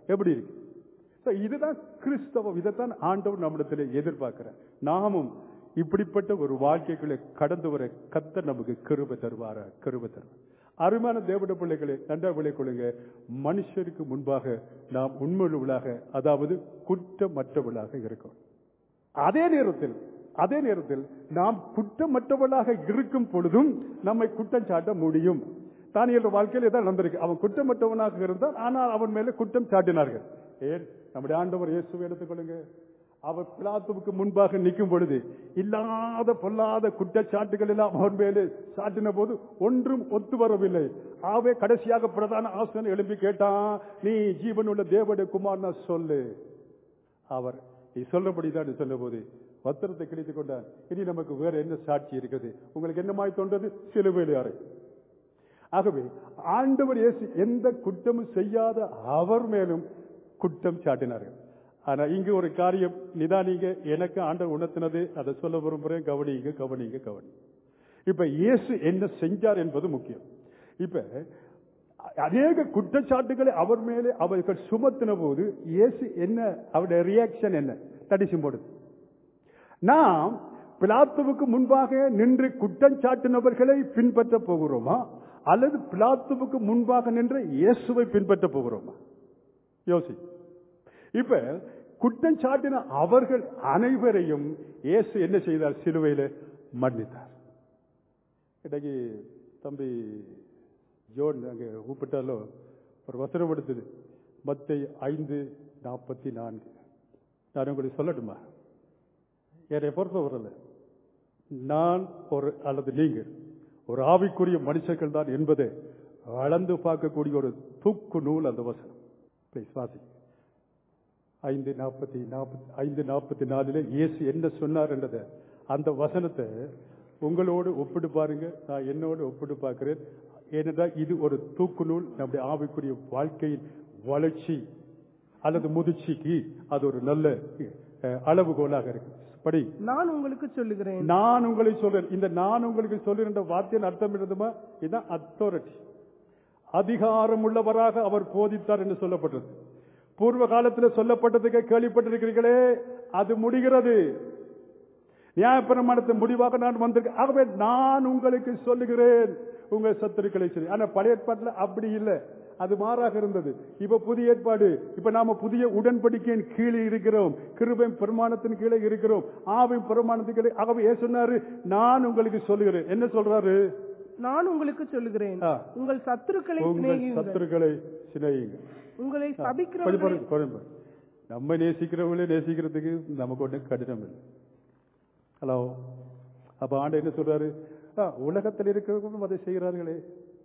எப்படி இருக்கு So, இதுதான் கிறிஸ்தவம் இதைத்தான் ஆண்டவர் நம்மிடத்தில் எதிர்பார்க்கிறார் நாமும் இப்படிப்பட்ட ஒரு வாழ்க்கைகளை கடந்து வர கத்த நமக்கு கிருபை தருவாரா கிருபை தருவார் அருமையான தேவட பிள்ளைகளை நன்றா விளைக்கொள்ளுங்க மனுஷருக்கு முன்பாக நாம் உண்மையுள்ளவளாக அதாவது குற்றமற்றவளாக இருக்கோம் அதே நேரத்தில் அதே நேரத்தில் நாம் குற்றமற்றவளாக இருக்கும் பொழுதும் நம்மை குற்றம் சாட்ட முடியும் தானியல் வாழ்க்கையில் இதான் நடந்திருக்கு அவன் குற்றமற்றவனாக இருந்தான் ஆனால் அவன் மேல குற்றம் சாட்டினார்கள் ஏன் நம்முடைய ஆண்டவர் இயேசுவை எடுத்துக்கொள்ளுங்க அவர் பிளாத்துவுக்கு முன்பாக நிற்கும் பொழுது இல்லாத பொல்லாத குற்றச்சாட்டுகள் எல்லாம் அவன் மேலே சாட்டின போது ஒன்றும் ஒத்து வரவில்லை ஆவே கடைசியாக பிரதான ஆசனம் எழுப்பி கேட்டான் நீ ஜீவனுள்ள தேவடைய குமார்னா சொல்லு அவர் நீ சொல்றபடிதான் சொன்ன போது பத்திரத்தை கிடைத்துக் கொண்டார் இனி நமக்கு வேற என்ன சாட்சி இருக்குது உங்களுக்கு என்னமாய் தோன்றது சிலுவையில் அறை ஆகவே ஆண்டவர் இயேசு எந்த குற்றமும் செய்யாத அவர் மேலும் குற்றம் சாட்டினார்கள் ஆனா இங்கு ஒரு காரியம் நிதானிங்க எனக்கு ஆண்டவர் உணர்த்தினது அதை சொல்ல விரும்புறேன் கவனிங்க கவனிங்க கவனி இப்ப இயேசு என்ன செஞ்சார் என்பது முக்கியம் இப்ப அநேக குற்றச்சாட்டுகளை அவர் மேலே அவர்கள் சுமத்தின போது இயேசு என்ன அவருடைய ரியாக்ஷன் என்ன தடிச்சு போடுது நாம் பிலாத்துவுக்கு முன்பாக நின்று குற்றம் சாட்டினவர்களை பின்பற்ற போகிறோமா அல்லது பிலாத்துவுக்கு முன்பாக நின்று இயேசுவை பின்பற்ற போகிறோமா யோசி இப்ப குற்றம் சாட்டின அவர்கள் அனைவரையும் இயேசு என்ன செய்தார் சிலுவையில மன்னித்தார் இன்னைக்கு தம்பி ஜோன் அங்கே கூப்பிட்டாலும் ஒரு வசனம் எடுத்தது மத்தை ஐந்து நாற்பத்தி நான்கு நான் உங்களுக்கு சொல்லட்டுமா என்னை பொறுத்த வரல நான் ஒரு அல்லது நீங்கள் ஒரு ஆவிக்குரிய மனுஷர்கள் தான் என்பதை அளந்து பார்க்கக்கூடிய ஒரு தூக்கு நூல் அந்த வசனம் ப்ளீஸ் வாசி ஐந்து நாற்பத்தி நாற்பத்தி ஐந்து நாற்பத்தி நாலுல இயேசு என்ன சொன்னார் என்றதை அந்த வசனத்தை உங்களோடு ஒப்பிட்டு பாருங்க நான் என்னோடு ஒப்பிட்டு பார்க்கிறேன் ஏனென்றால் இது ஒரு தூக்கு நூல் நம்முடைய ஆவிக்குரிய வாழ்க்கையின் வளர்ச்சி அல்லது முதிர்ச்சிக்கு அது ஒரு நல்ல அஹ், அளவுகோலாக இருக்கு படி நான் உங்களுக்கு சொல்லுகிறேன் நான் உங்களை சொல்றேன் இந்த நான் உங்களுக்கு சொல்லுகின்ற வார்த்தையின் அர்த்தம் இருந்தமா இதுதான் அத்தாரிட்டி அதிகாரம் உள்ளவராக அவர் போதித்தார் என்று சொல்லப்பட்டது பூர்வ காலத்தில் சொல்லப்பட்டதுக்கு கேள்விப்பட்டிருக்கிறீர்களே அது முடிகிறது நியாயப்பிரமாணத்தின் முடிவாக நான் வந்திருக்கேன் ஆகவே நான் உங்களுக்கு சொல்லுகிறேன் உங்கள் சத்துருக்களை சொல்லி ஆனா பழைய ஏற்பாட்டில் அப்படி இல்லை அது மாறாக இருந்தது இப்ப புதிய ஏற்பாடு இப்ப நாம புதிய உடன்படிக்கையின் கீழே இருக்கிறோம் கிருபை பிரமாணத்தின் கீழே இருக்கிறோம் ஆவின் பிரமாணத்தின் கீழே ஆகவே ஏன் சொன்னாரு நான் உங்களுக்கு சொல்லுகிறேன் என்ன சொல்றாரு நான் உங்களுக்கு சொல்லுகிறேன் ஆ. உங்கள் சத்துருக்களை உங்கள் சிநேகியுங்கள் சத்துருக்களை சிநேகிங்க உங்களை கொஞ்சம் சபிக்கிறவர்களை பாருங்க, கொஞ்சம் பாருங்க. நம்ம நேசிக்கிறவங்களே நேசிக்கிறதுக்கு நமக்கு ஒன்றும் கடினம் இல்லை ஹலோ அப்ப ஆண்டு என்ன சொல்றாரு ஆ, உலகத்தில் இருக்கிறவங்களும் அதை செய்கிறார்களே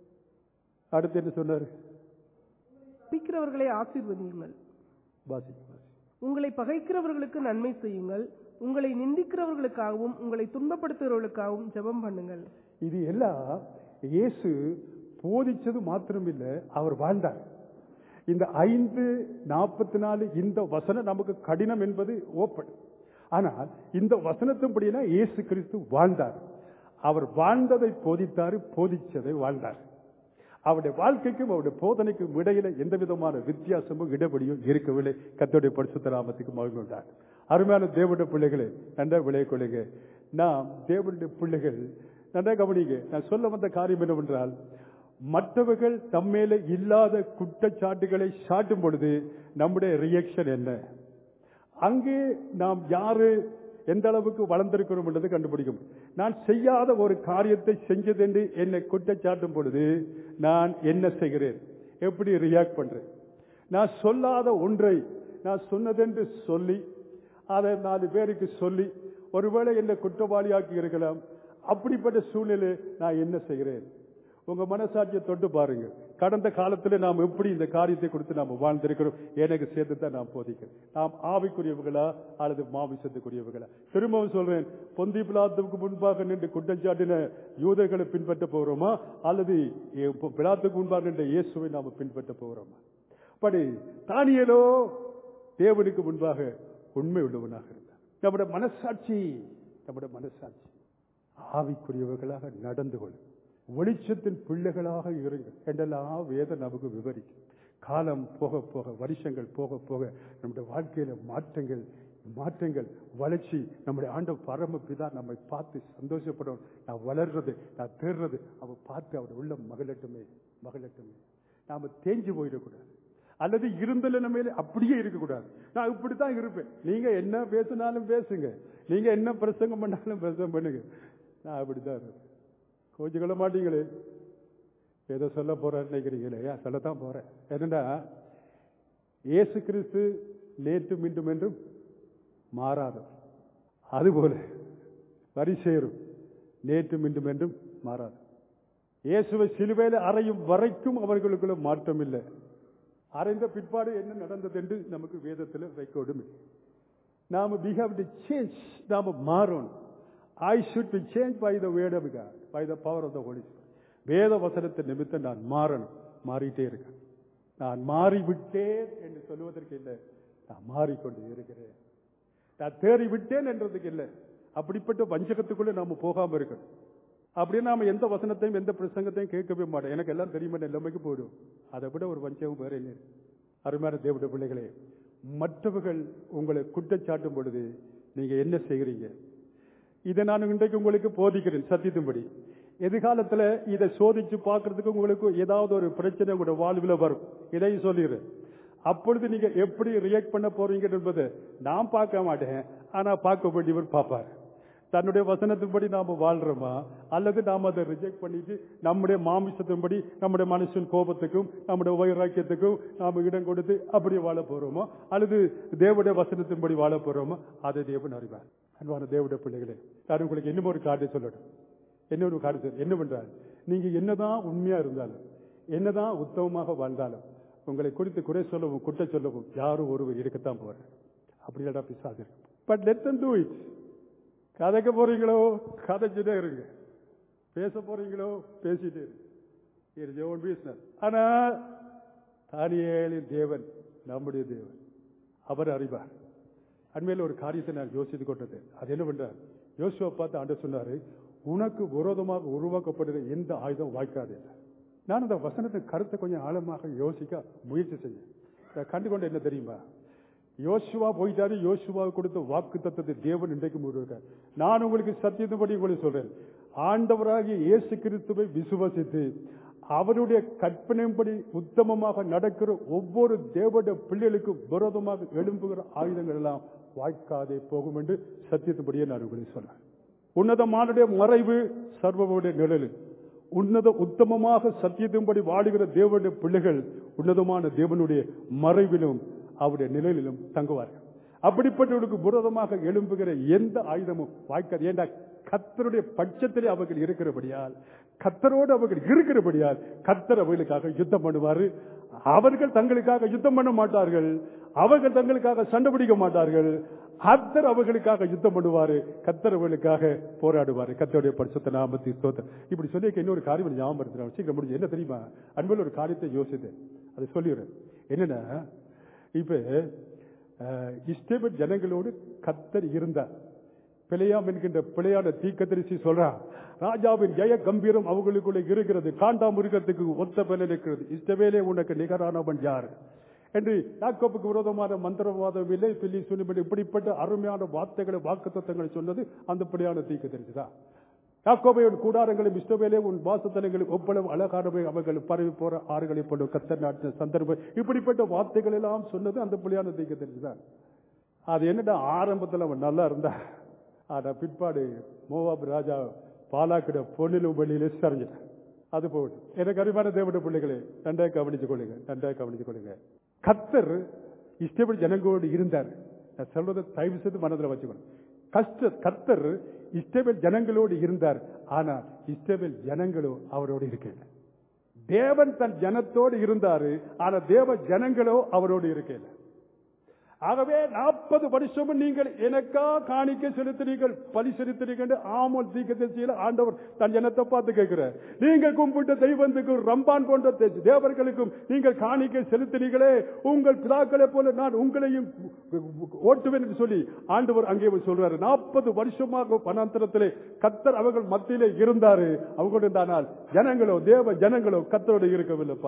அடுத்து என்ன சொன்னாரு சபிக்கிறவர்களை ஆசீர்வதியுங்கள் வாசி வாசி. உங்களை பகைக்கிறவர்களுக்கு நன்மை செய்யுங்கள் உங்களை நிந்திக்கிறவர்களுக்காகவும் உங்களை துன்பப்படுத்துகிறவர்களுக்காகவும் ஜெபம் பண்ணுங்கள் இது எல்லாம் இயேசு போதிச்சது மாத்திரமில்ல அவர் வாழ்ந்தார் இந்த ஐந்து நாற்பத்தி நாலு இந்த வசனம் நமக்கு கடினம் என்பது ஓப்பன் ஆனால் இந்த வசனத்தின்படினா இயேசு கிறிஸ்து வாழ்ந்தார் அவர் வாழ்ந்ததை போதித்தார் போதிச்சதை வாழ்ந்தார் அவருடைய வாழ்க்கைக்கும் அவருடைய போதனைக்கும் இடையில எந்த விதமான வித்தியாசமும் இடைவெளியும் இருக்கவில்லை கத்தோடைய பரிசுத்த நாமத்துக்கு மகிழ்ந்தார் அருமையான தேவனுடைய பிள்ளைகளை நன்றாக விளைய கொள்ளுங்க நாம் தேவனுடைய பிள்ளைகள் நன்றாக கவனிங்க நான் சொல்ல வந்த காரியம் என்னவென்றால் மற்றவர்கள் தம்மேல இல்லாத குற்றச்சாட்டுகளை சாட்டும் பொழுது நம்முடைய ரியாக்ஷன் என்ன அங்கே நாம் யாரு எந்த அளவுக்கு வளர்ந்திருக்கிறோம் என்றதை கண்டுபிடிக்கும் நான் செய்யாத ஒரு காரியத்தை செஞ்சதென்று என்னை குற்றச்சாட்டும் பொழுது நான் என்ன செய்கிறேன் எப்படி ரியாக்ட் பண்றேன் நான் சொல்லாத ஒன்றை நான் சொன்னதென்று சொல்லி அதை நாலு பேருக்கு சொல்லி ஒருவேளை என்னை குற்றவாளியாக்கி இருக்கலாம் அப்படிப்பட்ட சூழ்நிலை நான் என்ன செய்கிறேன் உங்க மனசாட்சியை தொட்டு பாருங்க கடந்த காலத்துல நாம் எப்படி இந்த காரியத்தை கொடுத்து நாம் வாழ்ந்திருக்கிறோம் எனக்கு சேர்த்து தான் நாம் போதிக்கிறேன் நாம் ஆவிக்குரியவர்களா அல்லது மாமிசத்துக்குரியவர்களா திரும்பவும் சொல்றேன் பொந்தி பிளாத்துக்கு முன்பாக நின்று குற்றச்சாட்டின யூதர்களை பின்பற்ற போகிறோமா அல்லது பிளாத்துக்கு முன்பாக நின்ற இயேசுவை நாம பின்பற்ற போகிறோமா படி தானியலோ தேவனுக்கு முன்பாக உண்மை உள்ளவனாக இருந்தார் நம்முடைய மனசாட்சி நம்முடைய மனசாட்சி ஆவிக்குரியவர்களாக நடந்து கொள்ளும் வெளிச்சத்தின் பிள்ளைகளாக இருங்கள் என்றெல்லாம் வேதம் நமக்கு விவரிக்கும் காலம் போக போக வருஷங்கள் போக போக நம்முடைய வாழ்க்கையில மாற்றங்கள் மாற்றங்கள் வளர்ச்சி நம்முடைய ஆண்ட பரம பிதா நம்மை பார்த்து சந்தோஷப்படும் நான் வளர்றது நான் தேடுறது அவ பார்த்து அவர் உள்ள மகளட்டுமே மகளட்டுமே நாம தேஞ்சு போயிடக்கூடாது அல்லது இருந்த நிலைமையில அப்படியே இருக்கக்கூடாது நான் இப்படித்தான் இருப்பேன் நீங்க என்ன பேசினாலும் பேசுங்க நீங்க என்ன பிரசங்கம் பண்ணாலும் பிரசங்கம் பண்ணுங்க நான் அப்படித்தான் இருப்பேன் கொஞ்சம் கொள்ள மாட்டீங்களே ஏதோ சொல்ல போறேன்னு நினைக்கிறீங்களே ஏன் சொல்லத்தான் போறேன் என்னன்னா இயேசு கிறிஸ்து நேற்று மீண்டும் என்றும் மாறாதவர் அதுபோல பரிசேரும் நேற்று மீண்டும் என்றும் மாறாது இயேசுவை சிலுவையில் அறையும் வரைக்கும் அவர்களுக்குள்ள மாற்றம் இல்லை அறைந்த பிற்பாடு என்ன நடந்தது என்று நமக்கு வேதத்தில் வைக்கோடும் நாம we have to change நாம மாறணும் I should be change by the word of God by the power of the holy வேத வசனத்தை நிமித்தம் நான் மாறணும் மாறிட்டே இருக்கேன் நான் மாறிவிட்டேன் என்று சொல்லுவதற்கு இல்லை நான் மாறிக்கொண்டு இருக்கிறேன் நான் தேறி விட்டேன் என்றதுக்கு இல்லை அப்படிப்பட்ட வஞ்சகத்துக்குள்ள நாம போகாம இருக்கணும் அப்படியே நாம எந்த வசனத்தையும் எந்த பிரசங்கத்தையும் கேட்கவே மாட்டோம் எனக்கு எல்லாம் தெரியுமா நிலைமைக்கு போயிடும் அதை விட ஒரு வஞ்சகம் வேற என்ன இருக்கு? அருமையான தேவட பிள்ளைகளே மற்றவர்கள் உங்களை குற்றச்சாட்டும் பொழுது நீங்க என்ன செய்கிறீங்க இதை நான் இன்றைக்கு உங்களுக்கு போதிக்கிறேன் சத்தியத்தின்படி எதிர்காலத்துல இதை சோதிச்சு பார்க்கறதுக்கு உங்களுக்கு ஏதாவது ஒரு பிரச்சனை உங்களோட வாழ்வில் வரும் இதையும் சொல்லிடுறேன் அப்பொழுது நீங்க எப்படி ரியாக்ட் பண்ண போறீங்க என்பதை நான் பார்க்க மாட்டேன் ஆனா பார்க்க வேண்டியவர் பார்ப்பார் தன்னுடைய வசனத்தின்படி நாம வாழ்றோமா அல்லது நாம அதை ரிஜெக்ட் பண்ணிட்டு நம்முடைய மாமிசத்தின்படி நம்முடைய மனுஷன் கோபத்துக்கும் நம்முடைய வைராக்கியத்துக்கும் நாம இடம் கொடுத்து அப்படியே வாழ போறோமோ அல்லது தேவனுடைய வசனத்தின்படி வாழ போறோமோ அதை தேவன் அறிவார் அன்பான தேவனுடைய பிள்ளைகளே நான் உங்களுக்கு இன்னும் ஒரு காரியத்தை சொல்லட்டும் என்ன ஒரு காரியத்தை என்ன பண்றாரு நீங்க என்னதான் உண்மையா இருந்தாலும் என்னதான் உத்தமமாக வாழ்ந்தாலும் உங்களை குறித்து குறை சொல்லவும் குற்ற சொல்லவும் யாரும் ஒருவர் இருக்கத்தான் போற அப்படி இல்லடா பிசாசு but let them do it கதைக்க போறீங்களோ கதைச்சுட்டே இருங்க பேச போறீங்களோ பேசிட்டே இருங்க ஓன் பிசினஸ் ஆனா தானியேலின் தேவன் நம்முடைய தேவன் அவர் அறிவார் அண்மையில் ஒரு காரியத்தை நான் யோசித்து கொண்டது அது என்ன பண்றார் யோசுவா பார்த்து ஆண்டு சொன்னாரு உனக்கு விரோதமாக உருவாக்கப்படுகிற எந்த ஆயுதம் வாய்க்காது நான் அந்த வசனத்தின் கருத்தை கொஞ்சம் ஆழமாக யோசிக்க முயற்சி செஞ்சேன் இதை கண்டுகொண்டு என்ன தெரியுமா யோசுவா போயிட்டாரு யோசுவா கொடுத்த வாக்கு தத்துவத்தை தேவன் இன்றைக்கு முழுவதுக்கார் நான் உங்களுக்கு சத்தியத்தின்படி உங்களுக்கு சொல்றேன் ஆண்டவராகிய இயேசு கிறிஸ்துவை விசுவசித்து அவருடைய கற்பனையின்படி உத்தமமாக நடக்கிற ஒவ்வொரு தேவட பிள்ளைகளுக்கும் விரோதமாக எழும்புகிற ஆயுதங்கள் எல்லாம் வாய்க்காதே போகும் என்று சத்தியத்தின்படியே நான் உங்களுக்கு சொல்றேன் உன்னதமானுடைய மறைவு சர்வமுடைய நிழலு உன்னத உத்தமமாக சத்தியத்தின்படி வாழுகிற தேவனுடைய பிள்ளைகள் உன்னதமான தேவனுடைய மறைவிலும் அவருடைய நிழலிலும் தங்குவார்கள் அப்படிப்பட்டவர்களுக்கு விரோதமாக எழும்புகிற எந்த ஆயுதமும் வாய்க்காது ஏண்டா கத்தருடைய பட்சத்திலே அவர்கள் இருக்கிறபடியால் கத்தரோடு அவர்கள் இருக்கிறபடியால் கத்தர் அவர்களுக்காக யுத்தம் பண்ணுவாரு அவர்கள் தங்களுக்காக யுத்தம் பண்ண மாட்டார்கள் அவர்கள் தங்களுக்காக சண்டை பிடிக்க மாட்டார்கள் கத்தர் அவர்களுக்காக யுத்தம் பண்ணுவாரு கத்தர் அவர்களுக்காக போராடுவாரு கத்தருடைய பரிசுத்த நாமத்தை ஸ்தோத்திரம் இப்படி சொல்லி இன்னொரு காரியம் ஞாபகம் இருக்கிறான் சீக்கிரம் முடிஞ்சு என்ன தெரியுமா அன்பில் ஒரு காரியத்தை யோசித்தேன் அதை சொல்லிடுறேன் என்னன்னா இப்ப அஹ், இஸ்ரவேல் ஜனங்களோடு கத்தர் இருந்தார் பிழையாம் என்கின்ற பிழையான தீக்கத்தரிசி சொல்றான் ராஜாவின் ஜெய கம்பீரம் அவங்களுக்குள்ள இருக்கிறது காண்டாமிருகத்துக்கு ஒத்த பலன் இருக்கிறது இஷ்டவேலே உனக்கு நிகரானவன் யார் என்று யாக்கோப்புக்கு விரோதமான மந்திரவாதம் இல்லை பில்லி சுனிபடி இப்படிப்பட்ட அருமையான வார்த்தைகளை வாக்குத்தத்தங்களை சொன்னது அந்த பிழையான தீக்கத்தரிசி தான் யாக்கோபை உன் கூடாரங்களும் இஷ்டவேலே உன் வாசத்தலங்களும் ஒப்பளவு அழகானவை அவர்கள் பரவி போற ஆறுகளை போல கத்தர் நாட்டின சந்தர்ப்பம் இப்படிப்பட்ட வார்த்தைகள் எல்லாம் சொன்னது அந்த பிள்ளையான தீக்க தெரிஞ்சுதான் அது என்னடா ஆரம்பத்துல அவன் நல்லா இருந்தா ஆனா பிற்பாடு மோவாப் ராஜா பாலாக்கிட பொண்ணிலும் வெளியில சரிஞ்சிட்டான் அது போகட்டும் எனக்கு அறிவான தேவட பிள்ளைகளே நன்றாக கவனித்துக் கொள்ளுங்க நன்றாக கவனித்துக் கொள்ளுங்க கத்தர் இஷ்டப்படி ஜனங்களோடு இருந்தார் நான் சொல்றதை தயவு செய்து மனதில் வச்சுக்கணும் கஷ்ட கத்தர் இஸ்ரவேல் ஜனங்களோடு இருந்தார் ஆனா இஸ்ரவேல் ஜனங்களோ அவரோடு இருக்கல தேவன் தன் ஜனத்தோடு இருந்தாரு ஆனா தேவ ஜனங்களோ அவரோடு இருக்கல ஆகவே நாற்பது வருஷமும் நீங்கள் எனக்கா காணிக்க செலுத்தினீர்கள் பலி செலுத்தினீர்கள் ஆமல் தீக்கத்தில் ஆண்டவர் தன் ஜனத்தை பார்த்து கேட்கிறார் நீங்கள் கும்பிட்ட தெய்வத்துக்கும் ரம்பான் போன்ற தே- தேவர்களுக்கும் நீங்கள் காணிக்க செலுத்தினீர்களே உங்கள் பிதாக்களை போல நான் உங்களையும் ஓட்டுவேன் என்று சொல்லி ஆண்டவர் அங்கே போய் சொல்றாரு நாற்பது வருஷமாக பணாந்தரத்திலே கத்தர் அவர்கள் மத்தியிலே இருந்தாரு அவங்களுடைய ஆனால் ஜனங்களோ தேவ ஜனங்களோ கத்தரோடு இருக்கவில்லை பாரு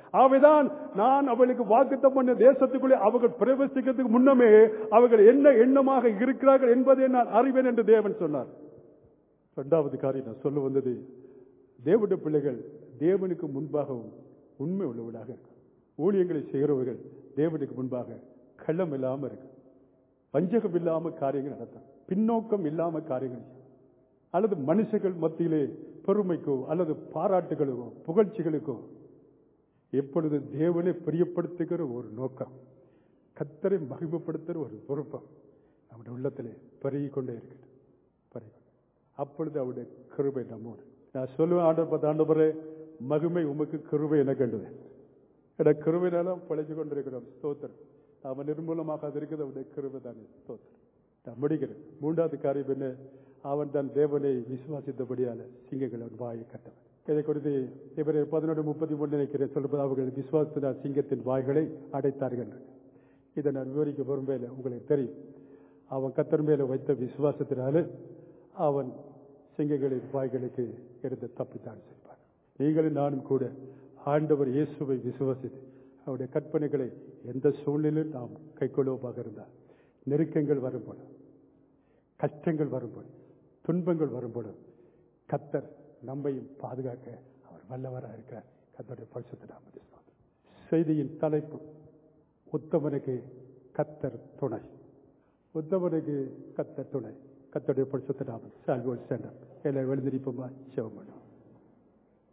ஆகவேதான் நான் அவளுக்கு வாக்குத்தம் பண்ண தேசத்துக்குள்ளே அவர்கள் பிரவேசிக்கிறதுக்கு முன்னமே அவர்கள் என்ன எண்ணமாக இருக்கிறார்கள் என்பதை நான் அறிவேன் என்று தேவன் சொன்னார் இரண்டாவது காரியம் நான் சொல்ல வந்தது தேவனுடைய பிள்ளைகள் தேவனுக்கு முன்பாகவும் உண்மை உள்ளவர்களாக இருக்கும் ஊழியங்களை செய்கிறவர்கள் தேவனுக்கு முன்பாக கள்ளம் இல்லாம இருக்கு வஞ்சகம் இல்லாம காரியங்கள் நடத்தும் பின்னோக்கம் இல்லாம காரியங்கள் செய்யும். அல்லது மனுஷர்கள் மத்தியிலே பெருமைக்கோ அல்லது பாராட்டுகளுக்கோ புகழ்ச்சிகளுக்கோ எப்பொழுது தேவனை பிரியப்படுத்துகிற ஒரு நோக்கம் கத்தரை மகிமைப்படுத்துகிற ஒரு பொறுப்பம் நம்முடைய உள்ளத்திலே பெருகிக் கொண்டே இருக்குது பெருகிக் கொண்டே. அப்பொழுது அவருடைய கிருபை நம்மோடு நான் சொல்லுவேன் ஆண்டவர் பார்த்து ஆண்டவரே மகிமை உமக்கு கிருபை என கண்டுவேன் என கிருபையினாலும் பழைச்சு கொண்டிருக்கிறோம் ஸ்தோத்திரம் அவன் நிர்மூலமாக அது இருக்குது அவருடைய கிருபை தானே ஸ்தோத்திரம் நான் முடிக்கிறேன் மூன்றாவது காரியம் என்ன அவன் தன் தேவனை விசுவாசித்தபடியால சிங்கங்கள் அவன் வாயை கட்டவன் இதை குறித்து இவரை பதினொன்று முப்பத்தி மூணு நினைக்கிறேன் சொல்லும்போது அவர்கள் விசுவாசத்தினால் சிங்கத்தின் வாய்களை அடைத்தார்கள் இதை நான் விவரிக்க விரும்பல உங்களுக்கு தெரியும் அவன் கத்தர் மேல வைத்த விசுவாசத்தினால அவன் சிங்கங்களின் வாய்களுக்கு எடுத்து தப்பித்தான் செய்வார் நீங்களும் நானும் கூட ஆண்டவர் இயேசுவை விசுவாசித்து அவருடைய கற்பனைகளை எந்த சூழ்நிலையிலும் நாம் கைக்கொள்வோமாக இருந்தால் நெருக்கங்கள் வரும்போது கஷ்டங்கள் வரும்போது துன்பங்கள் வரும்போது கத்தர் நம்மையும் பாதுகாக்க அவர் வல்லவராக இருக்கிறார் கத்தருடைய பரிசுத்த நாமத்தை ஸ்தோத்திரம். செய்தியின் தலைப்பு உத்தமனுக்கு கத்தர் துணை உத்தமனுக்கு கத்தர் துணை கத்தருடைய பரிசுத்த நாமம் சால்வோல் சென்டர் எல்லாரும் எழுந்திருப்போமா சிவம் பண்ணுவோம்